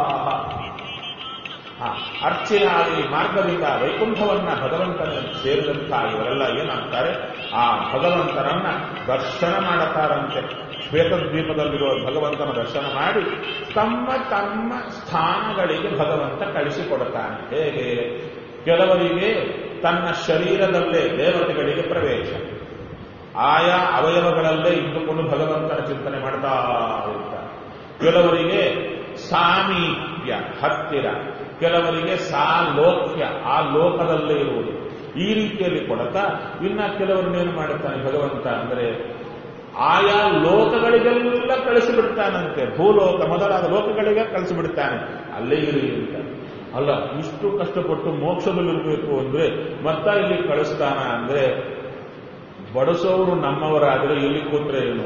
A: ಅರ್ಚೆಯಾಗಿ ಮಾರ್ಗದಿಂದ ವೈಕುಂಠವನ್ನ ಭಗವಂತನ ಸೇರಿದಂತಹ ಇವರೆಲ್ಲ ಏನಾಗ್ತಾರೆ ಆ ಭಗವಂತನನ್ನ ದರ್ಶನ ಮಾಡುತ್ತಾರಂತೆ ಶ್ವೇತದ್ವೀಪದಲ್ಲಿರುವ ಭಗವಂತನ ದರ್ಶನ ಮಾಡಿ ತಮ್ಮ ತಮ್ಮ ಸ್ಥಾನಗಳಿಗೆ ಭಗವಂತ ಕಳಿಸಿಕೊಡುತ್ತಾನೆ ಹೇಗೆ ಕೆಲವರಿಗೆ ತನ್ನ ಶರೀರದಲ್ಲೇ ದೇವತೆಗಳಿಗೆ ಪ್ರವೇಶ ಆಯಾ ಅವಯವಗಳಲ್ಲೇ ಇದ್ದುಕೊಂಡು ಭಗವಂತನ ಚಿಂತನೆ ಮಾಡ್ತಾ ಇರ್ತಾರೆ ಕೆಲವರಿಗೆ ಸಾಮೀಪ್ಯ ಹತ್ತಿರ ಕೆಲವರಿಗೆ ಸಾಲೋಕ್ಯ ಆ ಲೋಕದಲ್ಲೇ ಇರುವುದು ಈ ರೀತಿಯಲ್ಲಿ ಕೊಡತಾ ಇನ್ನ ಕೆಲವರನ್ನೇನು ಮಾಡುತ್ತಾನೆ ಭಗವಂತ ಅಂದರೆ ಆಯಾ ಲೋಕಗಳಿಗೆಲ್ಲ ಕಳಿಸಿಬಿಡ್ತಾನಂತೆ ಭೂಲೋಕ ಮೊದಲಾದ ಲೋಕಗಳಿಗೆ ಕಳಿಸಿಬಿಡ್ತಾನೆ ಅಲ್ಲೇ ಇರಿ ಅಂತ ಅಲ್ಲ ಇಷ್ಟು ಕಷ್ಟಪಟ್ಟು ಮೋಕ್ಷದಲ್ಲಿರಬೇಕು ಅಂದ್ರೆ ಮತ್ತ ಇಲ್ಲಿ ಕಳಿಸ್ತಾನ ಅಂದ್ರೆ ಬಡಿಸೋರು ನಮ್ಮವರಾದ್ರೆ ಇಲ್ಲಿ ಕೂತ್ರೆ ಏನು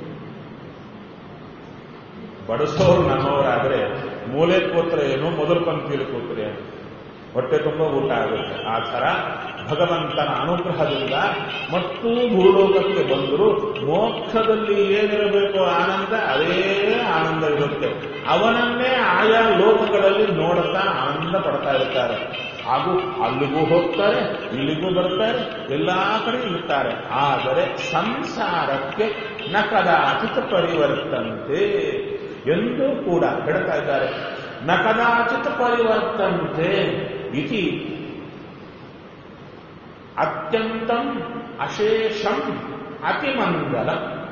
A: ಬಡಿಸೋರು ನಮ್ಮವರಾದ್ರೆ ಮೂಲೆ ಕೂತ್ರೆ ಏನು ಮೊದಲು ಪಂಕ್ತಿಯಲ್ಲಿ ಕೂತ್ರೆ ಏನು ಹೊಟ್ಟೆ ತುಂಬ ಊಟ ಆಗುತ್ತೆ ಆ ಥರ ಭಗವಂತನ ಅನುಗ್ರಹದಿಂದ ಮತ್ತು ಭೂಲೋಕಕ್ಕೆ ಬಂದರೂ ಮೋಕ್ಷದಲ್ಲಿ ಏನಿರಬೇಕು ಆನಂದ ಅದೇ ಆನಂದ ಇರುತ್ತೆ ಅವನನ್ನೇ ಆಯಾ ಲೋಕಗಳಲ್ಲಿ ನೋಡುತ್ತಾ ಆನಂದ ಪಡ್ತಾ ಇರ್ತಾರೆ ಹಾಗೂ ಅಲ್ಲಿಗೂ ಹೋಗ್ತಾರೆ ಇಲ್ಲಿಗೂ ಬರ್ತಾರೆ ಎಲ್ಲಾ ಕಡೆ ಇರ್ತಾರೆ ಆದರೆ ಸಂಸಾರಕ್ಕೆ ನ ಕದಾಚಿತ ಪರಿವರ್ತಂತೆ ಎಂದೂ ಕೂಡ ಹೇಳ್ತಾ ಇದ್ದಾರೆ ನ ಕದಾಚಿತ ಪರಿವರ್ತಂತೆ ಇತಿ ಅತ್ಯಂತಂ ಅಶೇಷಂ ಅತಿಮಂಗಲ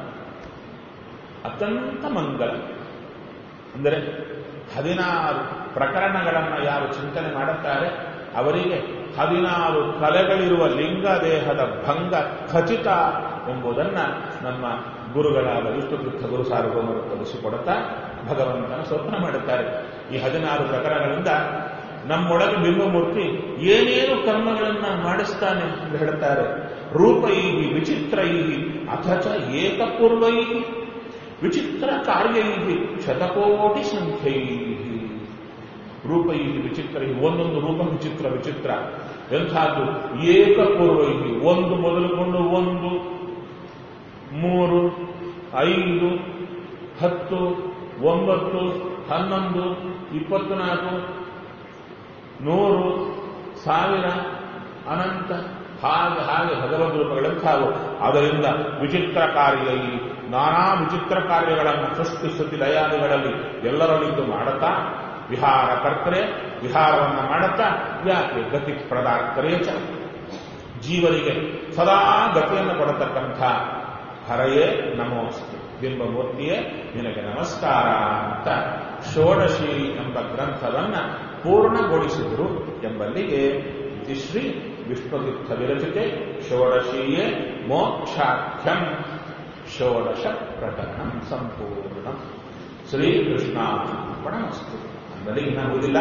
A: ಅತ್ಯಂತ ಮಂಗಲ ಅಂದರೆ ಹದಿನಾರು ಪ್ರಕರಣಗಳನ್ನು ಯಾರು ಚಿಂತನೆ ಮಾಡುತ್ತಾರೆ ಅವರಿಗೆ ಹದಿನಾರು ಕಲೆಗಳಿರುವ ಲಿಂಗ ದೇಹದ ಭಂಗ ಖಚಿತ ಎಂಬುದನ್ನ ನಮ್ಮ ಗುರುಗಳಾದ ವಿಷ್ಣುತೀರ್ಥ ಗುರು ಸಾರ್ವಭೌಮರು ತೋರಿಸಿಕೊಡುತ್ತಾ ಭಗವಂತನ ಸ್ವಪ್ನ ಮಾಡುತ್ತಾರೆ ಈ ಹದಿನಾರು ಪ್ರಕರಣಗಳಿಂದ ನಮ್ಮೊಳಗೆ ಬಿಂಬಮೂರ್ತಿ ಏನೇನು ಕರ್ಮಗಳನ್ನ ಮಾಡಿಸ್ತಾನೆ ಅಂತ ಹೇಳ್ತಾರೆ ರೂಪೈಹಿ ವಿಚಿತ್ರೈಹಿ ಅಥಚ ಏಕಪೂರ್ವೈಹಿ ವಿಚಿತ್ರ ಕಾರ್ಯೈಹಿ ಶತಕೋಟಿ ಸಂಖ್ಯೈಹಿ ರೂಪೈಹಿ ವಿಚಿತ್ರ ಒಂದೊಂದು ರೂಪ ವಿಚಿತ್ರ ವಿಚಿತ್ರ ಎಂಥದ್ದು ಏಕಪೂರ್ವೈಹಿ ಒಂದು ಮೊದಲುಕೊಂಡು ಒಂದು ಮೂರು ಐದು ಹತ್ತು ಒಂಬತ್ತು ಹನ್ನೊಂದು ಇಪ್ಪತ್ನಾಲ್ಕು ನೂರು ಸಾವಿರ ಅನಂತ ಹಾಗೆ ಹಾಗೆ ಭಗವದ್ ರೂಪಗಳೆಂಥವು ಅದರಿಂದ ವಿಚಿತ್ರ ಕಾರ್ಯ ಈ ನಾನಾ ವಿಚಿತ್ರ ಕಾರ್ಯಗಳನ್ನು ಸೃಷ್ಟಿ ಸ್ತುತಿ ಲಯಾದಿಗಳಲ್ಲಿ ಎಲ್ಲರಲ್ಲಿದ್ದು ಮಾಡುತ್ತಾ ವಿಹಾರ ಕರ್ತರೆ ವಿಹಾರವನ್ನು ಮಾಡುತ್ತಾ ಯಾಕೆ ಗತಿ ಪ್ರದಾಕರೇ ಚ ಜೀವರಿಗೆ ಸದಾ ಗತಿಯನ್ನು ಕೊಡತಕ್ಕಂಥ ಹರಯೇ ನಮೋಸ್ತು ಬಿಂಬಮೂರ್ತಿಯೇ ನಿನಗೆ ನಮಸ್ಕಾರ ಅಂತ ಷೋಡಶಿ ಎಂಬ ಗ್ರಂಥವನ್ನ ಪೂರ್ಣಗೊಳಿಸಿದರು ಎಂಬಲ್ಲಿಗೆ ಶ್ರೀ ವಿಷ್ಣುತೀರ್ಥ ವಿರಚಿತೆ ಷೋಡಶೀಯೇ ಮೋಕ್ಷಾಖ್ಯಂ ಷೋಡಶ ಪ್ರಕರಣ ಸಂಪೂರ್ಣ ಶ್ರೀಕೃಷ್ಣಾರ್ಪಣಮಸ್ತು ಅಂದರೆ ಇನ್ನಾಗುವುದಿಲ್ಲ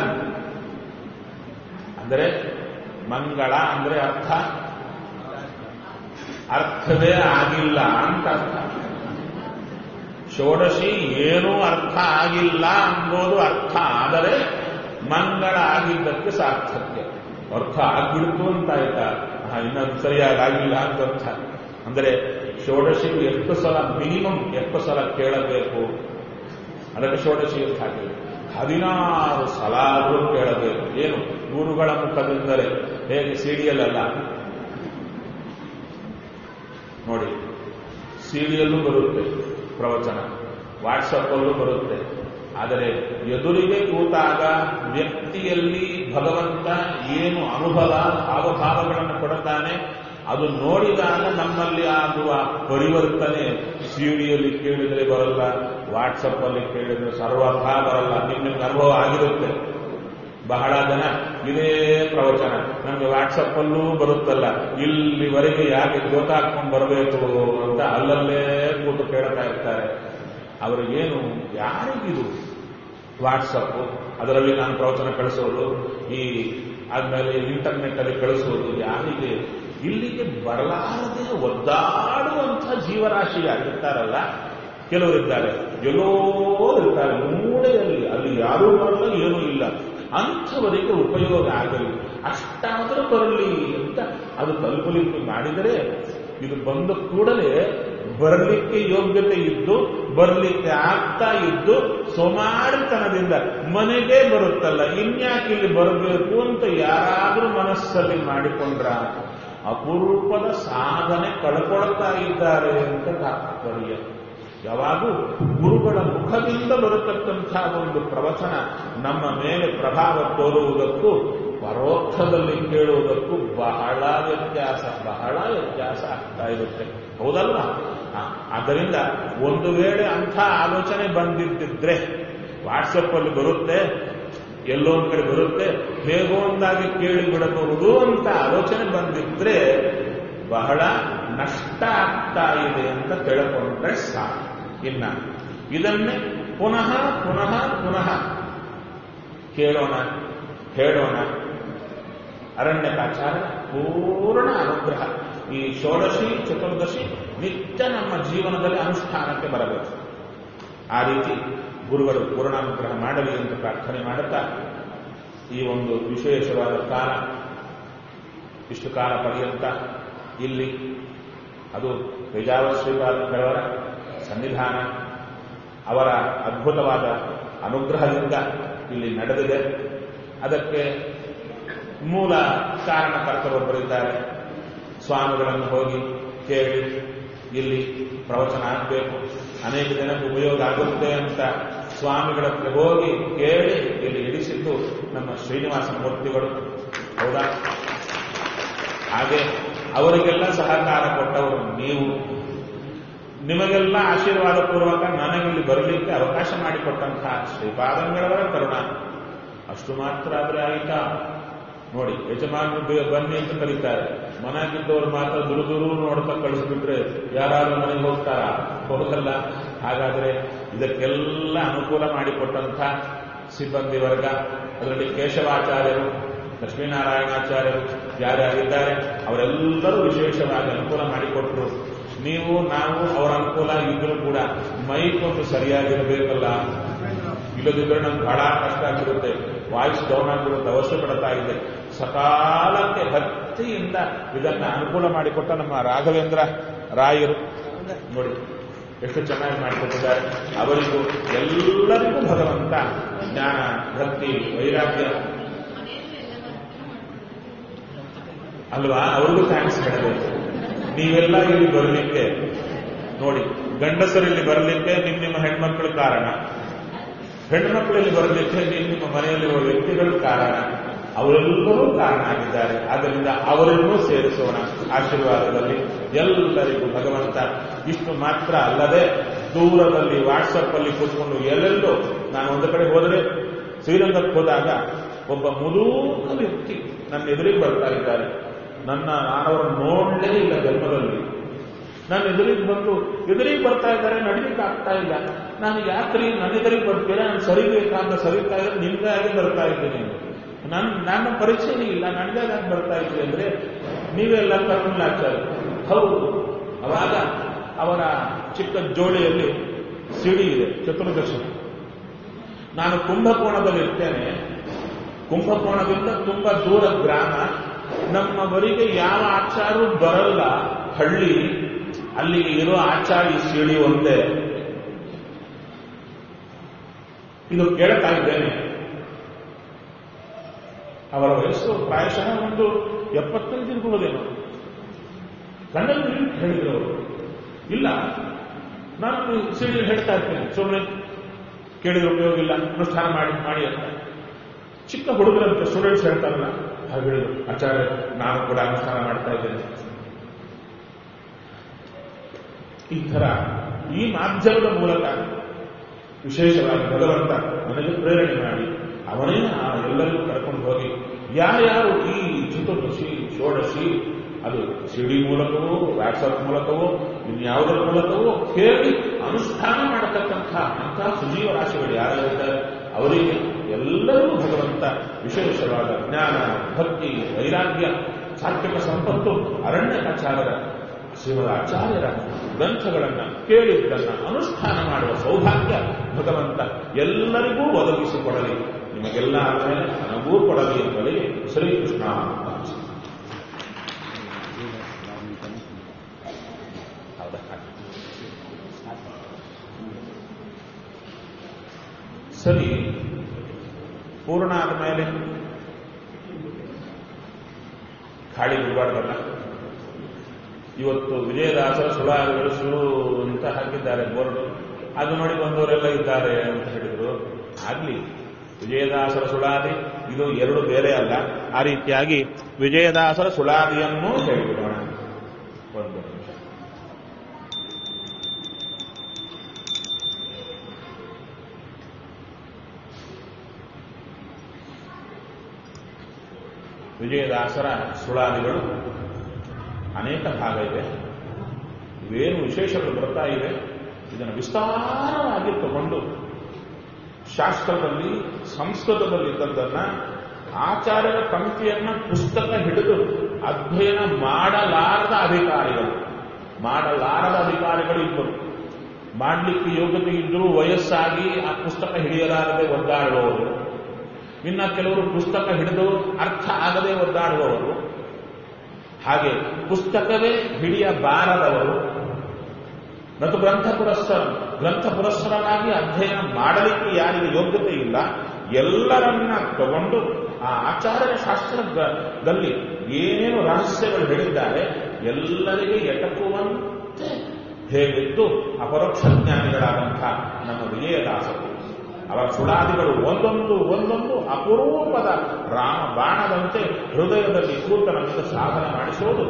A: ಅಂದರೆ ಮಂಗಳ ಅಂದ್ರೆ ಅರ್ಥ ಅರ್ಥವೇ ಆಗಿಲ್ಲ ಅಂತ ಅರ್ಥ ಷೋಡಶಿ ಏನೂ ಅರ್ಥ ಆಗಿಲ್ಲ ಅಂಬೋದು ಅರ್ಥ ಆದರೆ ಮಂಗಳ ಆಗಿದ್ದಕ್ಕೆ ಸಾರ್ಥಕ್ಯ ಅರ್ಥ ಆಗ್ಬಿಡ್ತು ಅಂತ ಆಯ್ತಾ ಇನ್ನೊಂದು ಸರಿಯಾಗಿ ಆಗಿಲ್ಲ ಅಂತ ಅರ್ಥ ಅಂದರೆ ಷೋಡಶಿ ಎಷ್ಟು ಸಲ ಮಿನಿಮಮ್ ಎಷ್ಟು ಸಲ ಕೇಳಬೇಕು ಅದಕ್ಕೆ ಷೋಡಶಿ ಅಂತ ಹಾಕಿದೆ ಹದಿನಾರು ಸಲ ಆದರೂ ಕೇಳಬೇಕು ಏನು ಗುರುಗಳ ಮುಖದಿಂದಲೇ ಹೇಗೆ ಸೀರಿಯಲ್ ಅಲ್ಲ ನೋಡಿ ಸೀರಿಯಲ್ಲೂ ಬರುತ್ತೆ ಪ್ರವಚನ ವಾಟ್ಸಪ್ಪಲ್ಲೂ ಬರುತ್ತೆ ಆದರೆ ಎದುರಿಗೆ ಕೂತಾಗ ವ್ಯಕ್ತಿಯಲ್ಲಿ ಭಗವಂತ ಏನು ಅನುಭವ ಹಾವಭಾವಗಳನ್ನು ಕೊಡುತ್ತಾನೆ ಅದು ನೋಡಿದಾಗ ನಮ್ಮಲ್ಲಿ ಆಗುವ ಪರಿವರ್ತನೆ ಸಿಡಿಯಲ್ಲಿ ಕೇಳಿದರೆ ಬರಲ್ಲ ವಾಟ್ಸಪ್ ಅಲ್ಲಿ ಕೇಳಿದ್ರೆ ಸರ್ವಥಾ ಬರಲ್ಲ ನಿಮ್ ನಿಮ್ಗೆ ಅನುಭವ ಆಗಿರುತ್ತೆ ಬಹಳ ಜನ ಇದೇ ಪ್ರವಚನ ನಮ್ಗೆ ವಾಟ್ಸಪ್ ಅಲ್ಲೂ ಬರುತ್ತಲ್ಲ ಇಲ್ಲಿವರೆಗೆ ಯಾಕೆ ಗೊತ್ತಾಗ್ಕೊಂಡು ಬರಬೇಕು ಅಂತ ಅಲ್ಲಲ್ಲೇ ಕೂತು ಕೇಳ್ತಾ ಇರ್ತಾರೆ ಅವರಿಗೇನು ಯಾರಿಗಿದು ವಾಟ್ಸಪ್ ಅದರಲ್ಲಿ ನಾನು ಪ್ರವಚನ ಕಳಿಸೋದು ಈ ಆದ್ಮೇಲೆ ಇಂಟರ್ನೆಟ್ ಅಲ್ಲಿ ಕಳಿಸೋದು ಯಾರಿಗೆ ಇಲ್ಲಿಗೆ ಬರಲಾರದೆ ಒದ್ದಾಡುವಂಥ ಜೀವರಾಶಿಯಾಗಿರ್ತಾರಲ್ಲ ಕೆಲವರಿದ್ದಾರೆ ಎಲ್ಲೋ ಇರ್ತಾರೆ ಮೂಡೆಯಲ್ಲಿ ಅಲ್ಲಿ ಯಾರೂ ಬರಲ್ಲ ಏನೂ ಇಲ್ಲ ಅಂಥವರಿಗೆ ಉಪಯೋಗ ಆಗಲಿ ಅಷ್ಟಾದರೂ ಬರಲಿ ಅಂತ ಅದು ತಲುಪಲಿಕ್ಕೆ ಮಾಡಿದರೆ ಇದು ಬಂದ ಕೂಡಲೇ ಬರಲಿಕ್ಕೆ ಯೋಗ್ಯತೆ ಇದ್ದು ಬರಲಿಕ್ಕೆ ಆಗ್ತಾ ಇದ್ದು ಸೋಮಾರಿತನದಿಂದ ಮನೆಗೆ ಬರುತ್ತಲ್ಲ ಇನ್ಯಾಕೆ ಇಲ್ಲಿ ಬರಬೇಕು ಅಂತ ಯಾರಾದರೂ ಮನಸ್ಸಲ್ಲಿ ಮಾಡಿಕೊಂಡ್ರ ಅಪರೂಪದ ಸಾಧನೆ ಕಳ್ಕೊಳ್ತಾ ಇದ್ದಾರೆ ಅಂತ ತಾತ್ಪರ್ಯ ಯಾವಾಗೂ ಗುರುಗಳ ಮುಖದಿಂದ ಬರತಕ್ಕಂಥ ಒಂದು ಪ್ರವಚನ ನಮ್ಮ ಮೇಲೆ ಪ್ರಭಾವ ತೋರುವುದಕ್ಕೂ ಪರೋಕ್ಷದಲ್ಲಿ ಕೇಳುವುದಕ್ಕೂ ಬಹಳ ವ್ಯತ್ಯಾಸ ಬಹಳ ವ್ಯತ್ಯಾಸ ಆಗ್ತಾ ಇರುತ್ತೆ ಹೌದಲ್ವಾ ಆದ್ದರಿಂದ ಒಂದು ವೇಳೆ ಅಂಥ ಆಲೋಚನೆ ಬಂದಿದ್ದಿದ್ರೆ ವಾಟ್ಸಪ್ ಅಲ್ಲಿ ಬರುತ್ತೆ ಎಲ್ಲೋ ಒಂದ್ ಕಡೆ ಬರುತ್ತೆ ಹೇಗೋ ಒಂದಾಗಿ ಕೇಳಿ ಬಿಡಬಹುದು ಅಂತ ಆಲೋಚನೆ ಬಂದಿದ್ರೆ ಬಹಳ ನಷ್ಟ ಆಗ್ತಾ ಇದೆ ಅಂತ ತಿಳ್ಕೊಂಡ್ರೆ ಸಾಕು ಇನ್ನ ಇದನ್ನೇ ಪುನಃ ಪುನಃ ಪುನಃ ಕೇಳೋಣ ಹೇಳೋಣ ಅರಣ್ಯಕಾಚಾರ ಪೂರ್ಣ ಅನುಗ್ರಹ ಈ ಷೋಡಶಿ ಚತುರ್ದಶಿ ನಿತ್ಯ ನಮ್ಮ ಜೀವನದಲ್ಲಿ ಅನುಷ್ಠಾನಕ್ಕೆ ಬರಬೇಕು ಆ ರೀತಿ ಗುರುಗಳು ಪೂರ್ಣಾನುಗ್ರಹ ಮಾಡಲಿ ಅಂತ ಪ್ರಾರ್ಥನೆ ಮಾಡುತ್ತಾ ಈ ಒಂದು ವಿಶೇಷವಾದ ಕಾಲ ಇಷ್ಟು ಕಾಲ ಪರ್ಯಂತ ಇಲ್ಲಿ ಅದು ಪೇಜಾವರ ಶ್ರೀಪಾದರವರ ಸನ್ನಿಧಾನ ಅವರ ಅದ್ಭುತವಾದ ಅನುಗ್ರಹದಿಂದ ಇಲ್ಲಿ ನಡೆದಿದೆ ಅದಕ್ಕೆ ಮೂಲ ಕಾರಣಕರ್ತರೊಬ್ಬರಿದ್ದಾರೆ ಸ್ವಾಮಿಗಳನ್ನು ಹೋಗಿ ಕೇಳಿ ಇಲ್ಲಿ ಪ್ರವಚನ ಆಗಬೇಕು ಅನೇಕ ಜನಕ್ಕೆ ಉಪಯೋಗ ಆಗುತ್ತೆ ಅಂತ ಸ್ವಾಮಿಗಳ ಹತ್ರ ಹೋಗಿ ಕೇಳಿ ಇಲ್ಲಿ ಇಡಿಸಿದ್ದು ನಮ್ಮ ಶ್ರೀನಿವಾಸ ಮೂರ್ತಿಗಳು ಹೌದಾ ಹಾಗೆ ಅವರಿಗೆಲ್ಲ ಸಹಕಾರ ಕೊಟ್ಟವರು ನೀವು ನಿಮಗೆಲ್ಲ ಆಶೀರ್ವಾದ ಪೂರ್ವಕ ನನಗಿಲ್ಲಿ ಬರಲಿಕ್ಕೆ ಅವಕಾಶ ಮಾಡಿಕೊಟ್ಟಂತಹ ಶ್ರೀಪಾದಂಗಳವರ ಕರುಣ ಅಷ್ಟು ಮಾತ್ರ ಆದ್ರೆ ಆಯಿತಾ ನೋಡಿ ಯಜಮಾನರು ಬೆ- ಬನ್ನಿ ಅಂತ ಕರೀತಾರೆ ಮನೆಯಾಗಿದ್ದವ್ರು ಮಾತ್ರ ದುರು ದುರು ನೋಡ್ತಾ ಕಳಿಸ್ಬಿಟ್ರೆ ಯಾರಾದ್ರೂ ಮನೆಗೆ ಹೋಗ್ತಾರ ಹೋಗಲ್ಲ ಹಾಗಾದ್ರೆ ಇದಕ್ಕೆಲ್ಲ ಅನುಕೂಲ ಮಾಡಿಕೊಟ್ಟಂಥ ಸಿಬ್ಬಂದಿ ವರ್ಗ ಅದರಲ್ಲಿ ಕೇಶವಾಚಾರ್ಯರು ಲಕ್ಷ್ಮೀನಾರಾಯಣಾಚಾರ್ಯರು ಯಾರ್ಯಾರಿದ್ದಾರೆ ಅವರೆಲ್ಲರೂ ವಿಶೇಷವಾಗಿ ಅನುಕೂಲ ಮಾಡಿಕೊಟ್ರು ನೀವು ನಾವು ಅವರ ಅನುಕೂಲ ಇದ್ರೂ ಕೂಡ ಮೈಕೊಂದು ಸರಿಯಾಗಿರಬೇಕಲ್ಲ ಇಲ್ಲದಿದ್ರೆ ನಮ್ಗೆ ಬಹಳ ಕಷ್ಟ ಆಗಿರುತ್ತೆ ವಾಯ್ಸ್ ಡೌನ್ ಆಗಿರುತ್ತೆ ಅವಶ್ಯ ಪಡ್ತಾ ಇದೆ ಸಕಾಲಕ್ಕೆ ಭಕ್ತಿಯಿಂದ ಇದನ್ನ ಅನುಕೂಲ ಮಾಡಿಕೊಟ್ಟ ನಮ್ಮ ರಾಘವೇಂದ್ರ ರಾಯರು ನೋಡಿ ಎಷ್ಟು ಚೆನ್ನಾಗಿ ಮಾಡಿಕೊಟ್ಟಿದ್ದಾರೆ ಅವರಿಗೂ ಎಲ್ಲರಿಗೂ ಭಗವಂತ ಜ್ಞಾನ ಭಕ್ತಿ ವೈರಾಗ್ಯ ಅಲ್ವಾ ಅವ್ರಿಗೂ ಥ್ಯಾಂಕ್ಸ್ ಹೇಳಬೇಕು ನೀವೆಲ್ಲ ಇಲ್ಲಿ ಬರಲಿಕ್ಕೆ ನೋಡಿ ಗಂಡಸರು ಇಲ್ಲಿ ಬರಲಿಕ್ಕೆ ನಿಮ್ಮ ನಿಮ್ಮ ಹೆಣ್ಮಕ್ಳ ಕಾರಣ ಹೆಣ್ಮಕ್ಳು ಇಲ್ಲಿ ಬರಲಿಕ್ಕೆ ನಿಮ್ಮ ನಿಮ್ಮ ಮನೆಯಲ್ಲಿರುವ ವ್ಯಕ್ತಿಗಳು ಕಾರಣ ಅವರೆಲ್ಲರೂ ಕಾರಣ ಆಗಿದ್ದಾರೆ ಆದ್ದರಿಂದ ಅವರನ್ನೂ ಸೇರಿಸೋಣ ಆಶೀರ್ವಾದದಲ್ಲಿ ಎಲ್ಲರಿಗೂ ಭಗವಂತ ಇಷ್ಟು ಮಾತ್ರ ಅಲ್ಲದೆ ದೂರದಲ್ಲಿ ವಾಟ್ಸಪ್ ಅಲ್ಲಿ ಕೂತ್ಕೊಂಡು ಎಲ್ಲೆಲ್ಲೋ ನಾನು ಒಂದು ಕಡೆ ಹೋದರೆ ಶ್ರೀರಂಗಕ್ಕೆ ಹೋದಾಗ ಒಬ್ಬ ಮುದೂಕ ವ್ಯಕ್ತಿ ನನ್ನ ಎದುರಿಗೆ ಬರ್ತಾ ಇದ್ದಾರೆ ನನ್ನ ನಾನವರನ್ನು ನೋಡಲೇ ಇಲ್ಲ ಜನ್ಮದಲ್ಲಿ ನನ್ನ ಎದುರಿಗೆ ಬಂದು ಎದುರಿಗೆ ಬರ್ತಾ ಇದ್ದಾರೆ ನಡೀಲಿಕ್ಕೆ ಆಗ್ತಾ ಇಲ್ಲ ನಾನು ಯಾಕ್ರಿ ನನ್ನ ಎದುರಿಗೆ ಬರ್ತೀರಾ ನಾನು ಸರಿಬೇಕಾ ಅಂತ ಸರಿತಾ ಇದ್ರೆ ನಿಮ್ಗಾಗಿ ಬರ್ತಾ ಇದ್ದೀನಿ ನನ್ ನನ್ನ ಪರಿಚಯನೇ ಇಲ್ಲ ನನಗಾಗಿ ಯಾಕೆ ಬರ್ತಾ ಇದ್ರಿ ಅಂದ್ರೆ ನೀವೆಲ್ಲ ಕರ್ಮಲಾಚಾರ ಹೌದು ಅವಾಗ ಅವರ ಚಿಕ್ಕ ಜೋಳಿಯಲ್ಲಿ ಸಿಡಿ ಇದೆ ಚತುರ್ದಶಿ ನಾನು ಕುಂಭಕೋಣದಲ್ಲಿ ಇರ್ತೇನೆ ಕುಂಭಕೋಣದಿಂದ ತುಂಬಾ ದೂರ ಗ್ರಾಮ ನಮ್ಮವರಿಗೆ ಯಾವ ಆಚಾರ ಬರಲ್ಲ ಹಳ್ಳಿ ಅಲ್ಲಿ ಇರೋ ಆಚಾರ ಈ ಸಿಡಿ ಒಂದೇ ಇದು ಕೇಳ್ತಾ ಇದ್ದೇನೆ ಅವರ ವಯಸ್ಸು ಪ್ರಾಯಶಃ ಒಂದು ಎಪ್ಪತ್ತೈದು ಇರ್ಬಹುದೇನೋ ಕಣ್ಣಲ್ಲಿ ನೀರು ಹೇಳಿದ್ರು ಅವರು ಇಲ್ಲ ನಾನು ಸಿಡಿ ಹೇಳ್ತಾ ಇರ್ತೇನೆ ಸುಮ್ಮನೆ ಕೇಳಿದ್ರೆ ಉಪಯೋಗ ಇಲ್ಲ ಅನುಷ್ಠಾನ ಮಾಡಿ ಮಾಡಿ ಅಂತ ಚಿಕ್ಕ ಹುಡುಗರಂತೆ ಸ್ಟೂಡೆಂಟ್ಸ್ ಹೇಳ್ತಾರಲ್ಲ ಹಾಗೆ ಹೇಳಿದ್ರು ಆಚಾರ್ಯ ನಾನು ಕೂಡ ಅನುಷ್ಠಾನ ಮಾಡ್ತಾ ಇದ್ದೇನೆ ಈ ತರ ಈ ಮಾಧ್ಯಮದ ಮೂಲಕ ವಿಶೇಷವಾಗಿ ಭಗವಂತ ನನಗೆ ಪ್ರೇರಣೆ ಮಾಡಿ ಅವನೇ ಆ ಎಲ್ಲರಿಗೂ ಕರ್ಕೊಂಡು ಹೋಗಿ ಯಾರ್ಯಾರು ಈ ಚತುರ್ದಶಿ ಷೋಡಶಿ ಅದು ಸಿಡಿ ಮೂಲಕವೋ ವಾಟ್ಸಪ್ ಮೂಲಕವೋ ಇನ್ಯಾವುದರ ಮೂಲಕವೋ ಕೇಳಿ ಅನುಷ್ಠಾನ ಮಾಡತಕ್ಕಂಥ ಅಂತಹ ಸುಜೀವ ರಾಶಿಗಳು ಯಾರಿದ್ದಾರೆ ಅವರಿಗೆ ಎಲ್ಲರೂ ಭಗವಂತ ವಿಶೇಷವಾದ ಜ್ಞಾನ ಭಕ್ತಿ ವೈರಾಗ್ಯ ಸಾತ್ವಿಕ ಸಂಪತ್ತು ಅರಣ್ಯಕಾಚಾರ್ಯರ ಶ್ರೀಮದ ಆಚಾರ್ಯರ ಗ್ರಂಥಗಳನ್ನ ಕೇಳಿದ್ದನ್ನ ಅನುಷ್ಠಾನ ಮಾಡುವ ಸೌಭಾಗ್ಯ ಭಗವಂತ ಎಲ್ಲರಿಗೂ ಒದಗಿಸಿಕೊಡಲಿ ನಿಮಗೆಲ್ಲ ಆದಮೇಲೆ ನನಗೂ ಕೊಡಲಿ ಎಂಬಲ್ಲಿ ಶ್ರೀಕೃಷ್ಣ ಅಂತ ಹೌದಾ? ಸರಿ ಪೂರ್ಣ ಆದಮೇಲೆ ಖಾಲಿ ಬಿಡಬಾರ್ದಲ್ಲ ಇವತ್ತು ವಿಜಯದಾಸರ ಸುಳಾರಿಗಳು ಶುರು ಅಂತ ಹಾಕಿದ್ದಾರೆ ಬೋರ್ಡ್ ಅದು ನೋಡಿ ಬಂದವರೆಲ್ಲ ಇದ್ದಾರೆ ಅಂತ ಹೇಳಿದ್ರು ಆಗ್ಲಿ ವಿಜಯದಾಸರ ಸುಳಾದಿ ಇದು ಎರಡು ಬೇರೆ ಅಲ್ಲ ಆ ರೀತಿಯಾಗಿ ವಿಜಯದಾಸರ ಸುಳಾದಿಯನ್ನೂ ಹೇಳಿಬಿಡೋಣ ಒಂದು ನಿಮಿಷ ವಿಜಯದಾಸರ ಸುಳಾದಿಗಳು ಅನೇಕ ಭಾಗ ಇದೆ ಇವೇನು ವಿಶೇಷಗಳು ಬರ್ತಾ ಇವೆ ಇದನ್ನು ವಿಸ್ತಾರವಾಗಿ ತಗೊಂಡು ಶಾಸ್ತ್ರದಲ್ಲಿ ಸಂಸ್ಕೃತದಲ್ಲಿ ಇದ್ದದ್ದನ್ನ ಆಚಾರ್ಯರ ಪಂಕ್ತಿಯನ್ನ ಪುಸ್ತಕ ಹಿಡಿದು ಅಧ್ಯಯನ ಮಾಡಲಾರದ ಅಧಿಕಾರಿಗಳು ಮಾಡಲಾರದ ಅಧಿಕಾರಿಗಳು ಇಬ್ಬರು ಮಾಡಲಿಕ್ಕೆ ಯೋಗ್ಯತೆ ಇದ್ದರೂ ವಯಸ್ಸಾಗಿ ಆ ಪುಸ್ತಕ ಹಿಡಿಯಲಾರದೆ ಒದ್ದಾಡುವವರು ಇನ್ನ ಕೆಲವರು ಪುಸ್ತಕ ಹಿಡಿದು ಅರ್ಥ ಆಗದೆ ಒದ್ದಾಡುವವರು ಹಾಗೆ ಪುಸ್ತಕವೇ ಹಿಡಿಯಬಾರದವರು ಮತ್ತು ಗ್ರಂಥ ಪುರಸ್ಸರ ಗ್ರಂಥ ಪುರಸ್ಸರನಾಗಿ ಅಧ್ಯಯನ ಮಾಡಲಿಕ್ಕೆ ಯಾರಿಗೆ ಯೋಗ್ಯತೆ ಇಲ್ಲ ಎಲ್ಲರನ್ನ ತಗೊಂಡು ಆ ಆಚಾರ್ಯರ ಶಾಸ್ತ್ರದಲ್ಲಿ ಏನೇನು ರಹಸ್ಯಗಳು ಹೇಳಿದ್ದಾರೆ ಎಲ್ಲರಿಗೆ ಎಟಕುವಂತೆ ಹೇಳಿದ್ದು ಅಪರೋಕ್ಷ ಜ್ಞಾನಿಗಳಾದಂಥ ನಮ್ಮ ವಿಜಯದಾಸರು ಅವರ ಸುಳಾದಿಗಳು ಒಂದೊಂದು ಒಂದೊಂದು ಅಪರೂಪದ ರಾಮ ಬಾಣದಂತೆ ಹೃದಯದಲ್ಲಿ ಕೂತ ನಮಗೆ ಸಾಧನೆ ಮಾಡಿಸುವುದು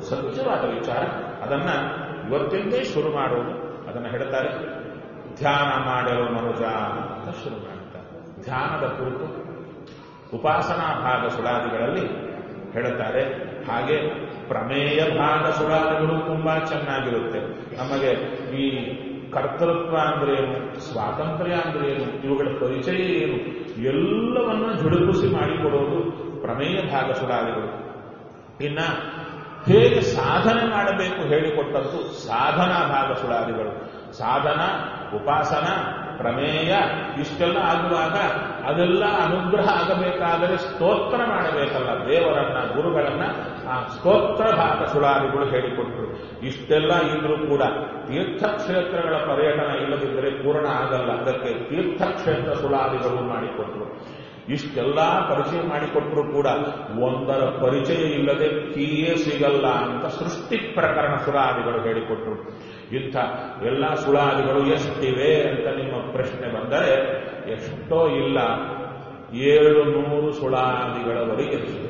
A: ಸತ್ಯವಾದ ವಿಚಾರ ಅದನ್ನ ಇವತ್ತಿಂದೇ ಶುರು ಮಾಡೋದು ಅದನ್ನು ಹೇಳ್ತಾರೆ ಧ್ಯಾನ ಮಾಡಲು ಮನುಜ ಅಂತ ಶುರು ಮಾಡುತ್ತಾರೆ ಧ್ಯಾನದ ಕುರಿತು ಉಪಾಸನಾ ಭಾಗ ಸುಳಾದಿಗಳಲ್ಲಿ ಹೇಳುತ್ತಾರೆ ಹಾಗೆ ಪ್ರಮೇಯ ಭಾಗ ಸುಳಾದಿಗಳು ತುಂಬಾ ಚೆನ್ನಾಗಿರುತ್ತೆ ನಮಗೆ ಈ ಕರ್ತೃತ್ವ ಅಂದ್ರೇನು ಸ್ವಾತಂತ್ರ್ಯ ಅಂದ್ರೇನು ಇವುಗಳ ಪರಿಚಯ ಏನು ಎಲ್ಲವನ್ನ ಜುಡುಗುಸಿ ಮಾಡಿಕೊಡೋದು ಪ್ರಮೇಯ ಭಾಗ ಸುಳಾದಿಗಳು ಇನ್ನ ಹೇಗೆ ಸಾಧನೆ ಮಾಡಬೇಕು ಹೇಳಿಕೊಟ್ಟದ್ದು ಸಾಧನಾ ಭಾಗ ಸುಳಾದಿಗಳು ಸಾಧನ ಉಪಾಸನ ಪ್ರಮೇಯ ಇಷ್ಟೆಲ್ಲ ಆಗುವಾಗ ಅದೆಲ್ಲ ಅನುಗ್ರಹ ಆಗಬೇಕಾದರೆ ಸ್ತೋತ್ರ ಮಾಡಬೇಕಲ್ಲ ದೇವರನ್ನ ಗುರುಗಳನ್ನ ಆ ಸ್ತೋತ್ರ ಭಾಗ ಸುಳಾದಿಗಳು ಹೇಳಿಕೊಟ್ರು ಇಷ್ಟೆಲ್ಲ ಇದ್ರೂ ಕೂಡ ತೀರ್ಥಕ್ಷೇತ್ರಗಳ ಪರ್ಯಟನ ಇಲ್ಲದಿದ್ದರೆ ಪೂರ್ಣ ಆಗಲ್ಲ ಅದಕ್ಕೆ ತೀರ್ಥಕ್ಷೇತ್ರ ಸುಳಾದಿಗಳು ಮಾಡಿಕೊಟ್ರು ಇಷ್ಟೆಲ್ಲ ಪರಿಚಯ ಮಾಡಿಕೊಟ್ರು ಕೂಡ ಒಂದರ ಪರಿಚಯ ಇಲ್ಲದೆ ಕೀಯೇ ಸಿಗಲ್ಲ ಅಂತ ಸೃಷ್ಟಿ ಪ್ರಕರಣ ಸುಳಾದಿಗಳು ಹೇಳಿಕೊಟ್ರು ಇಂಥ ಎಲ್ಲ ಸುಳಾದಿಗಳು ಎಷ್ಟಿವೆ ಅಂತ ನಿಮ್ಮ ಪ್ರಶ್ನೆ ಬಂದರೆ ಎಷ್ಟೋ ಇಲ್ಲ ಏಳು ನೂರು ಸುಳಾದಿಗಳವರೆಗೆ ಇದೆ.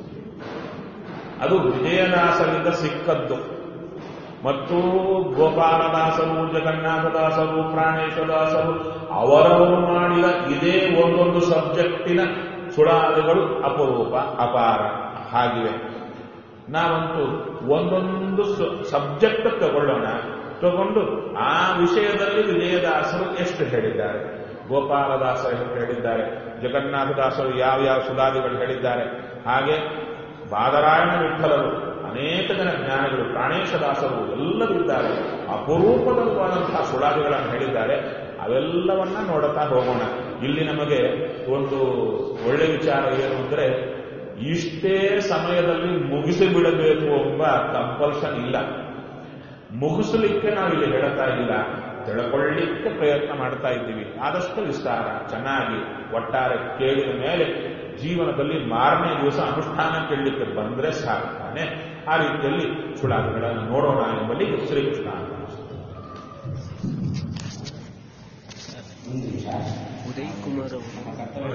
A: ಅದು ವಿಜಯದಾಸರಿಂದ ಸಿಕ್ಕದ್ದು ಮತ್ತು ಗೋಪಾಲದಾಸರು ಜಗನ್ನಾಥದಾಸರು ಪ್ರಾಣೇಶದಾಸರು ಅವರವರು ಮಾಡಿದ ಇದೇ ಒಂದೊಂದು ಸಬ್ಜೆಕ್ಟಿನ ಸುಳಾದಿಗಳು ಅಪರೂಪ ಅಪಾರ ಹಾಗಿವೆ ನಾವಂತೂ ಒಂದೊಂದು ಸಬ್ಜೆಕ್ಟ್ ತಗೊಳ್ಳೋಣ ತಗೊಂಡು ಆ ವಿಷಯದಲ್ಲಿ ವಿಜಯದಾಸರು ಎಷ್ಟು ಹೇಳಿದ್ದಾರೆ ಗೋಪಾಲದಾಸರು ಎಷ್ಟು ಹೇಳಿದ್ದಾರೆ ಜಗನ್ನಾಥದಾಸರು ಯಾವ ಯಾವ ಸುಧಾದಿಗಳು ಹೇಳಿದ್ದಾರೆ ಹಾಗೆ ಬಾದರಾಯಣ ವಿಠಲರು ಅನೇಕ ಜನ ಜ್ಞಾನಿಗಳು ಪ್ರಾಣೇಶದಾಸರು ಎಲ್ಲರೂ ಇದ್ದಾರೆ ಅಪರೂಪದವಾದಂತಹ ಸುಳಾದಿಗಳನ್ನು ಹೇಳಿದ್ದಾರೆ ಅವೆಲ್ಲವನ್ನ ನೋಡುತ್ತಾ ಹೋಗೋಣ ಇಲ್ಲಿ ನಮಗೆ ಒಂದು ಒಳ್ಳೆ ವಿಚಾರ ಏನು ಅಂದ್ರೆ ಇಷ್ಟೇ ಸಮಯದಲ್ಲಿ ಮುಗಿಸಿ ಬಿಡಬೇಕು ಎಂಬ ಕಂಪಲ್ಷನ್ ಇಲ್ಲ ಮುಗಿಸಲಿಕ್ಕೆ ನಾವು ಇಲ್ಲಿ ಹೇಳ್ತಾ ಇಲ್ಲ ತಿಳ್ಕೊಳ್ಳಿಕ್ಕೆ ಪ್ರಯತ್ನ ಮಾಡ್ತಾ ಇದ್ದೀವಿ ಆದಷ್ಟು ವಿಸ್ತಾರ ಚೆನ್ನಾಗಿ ಒಟ್ಟಾರೆ ಕೇಳಿದ ಮೇಲೆ ಜೀವನದಲ್ಲಿ ಮಾರನೇ ದಿವಸ ಅನುಷ್ಠಾನ ಕೇಳಲಿಕ್ಕೆ ಬಂದ್ರೆ ಸಾಕು ತಾನೆ ಆ ರೀತಿಯಲ್ಲಿ ಸುಳಾದಿಗಳನ್ನು ನೋಡೋಣ ಎಂಬಲ್ಲಿ ಶ್ರೀಕೃಷ್ಣ
B: ಉದಯ್ ಕುಮಾರ್ ಅವರು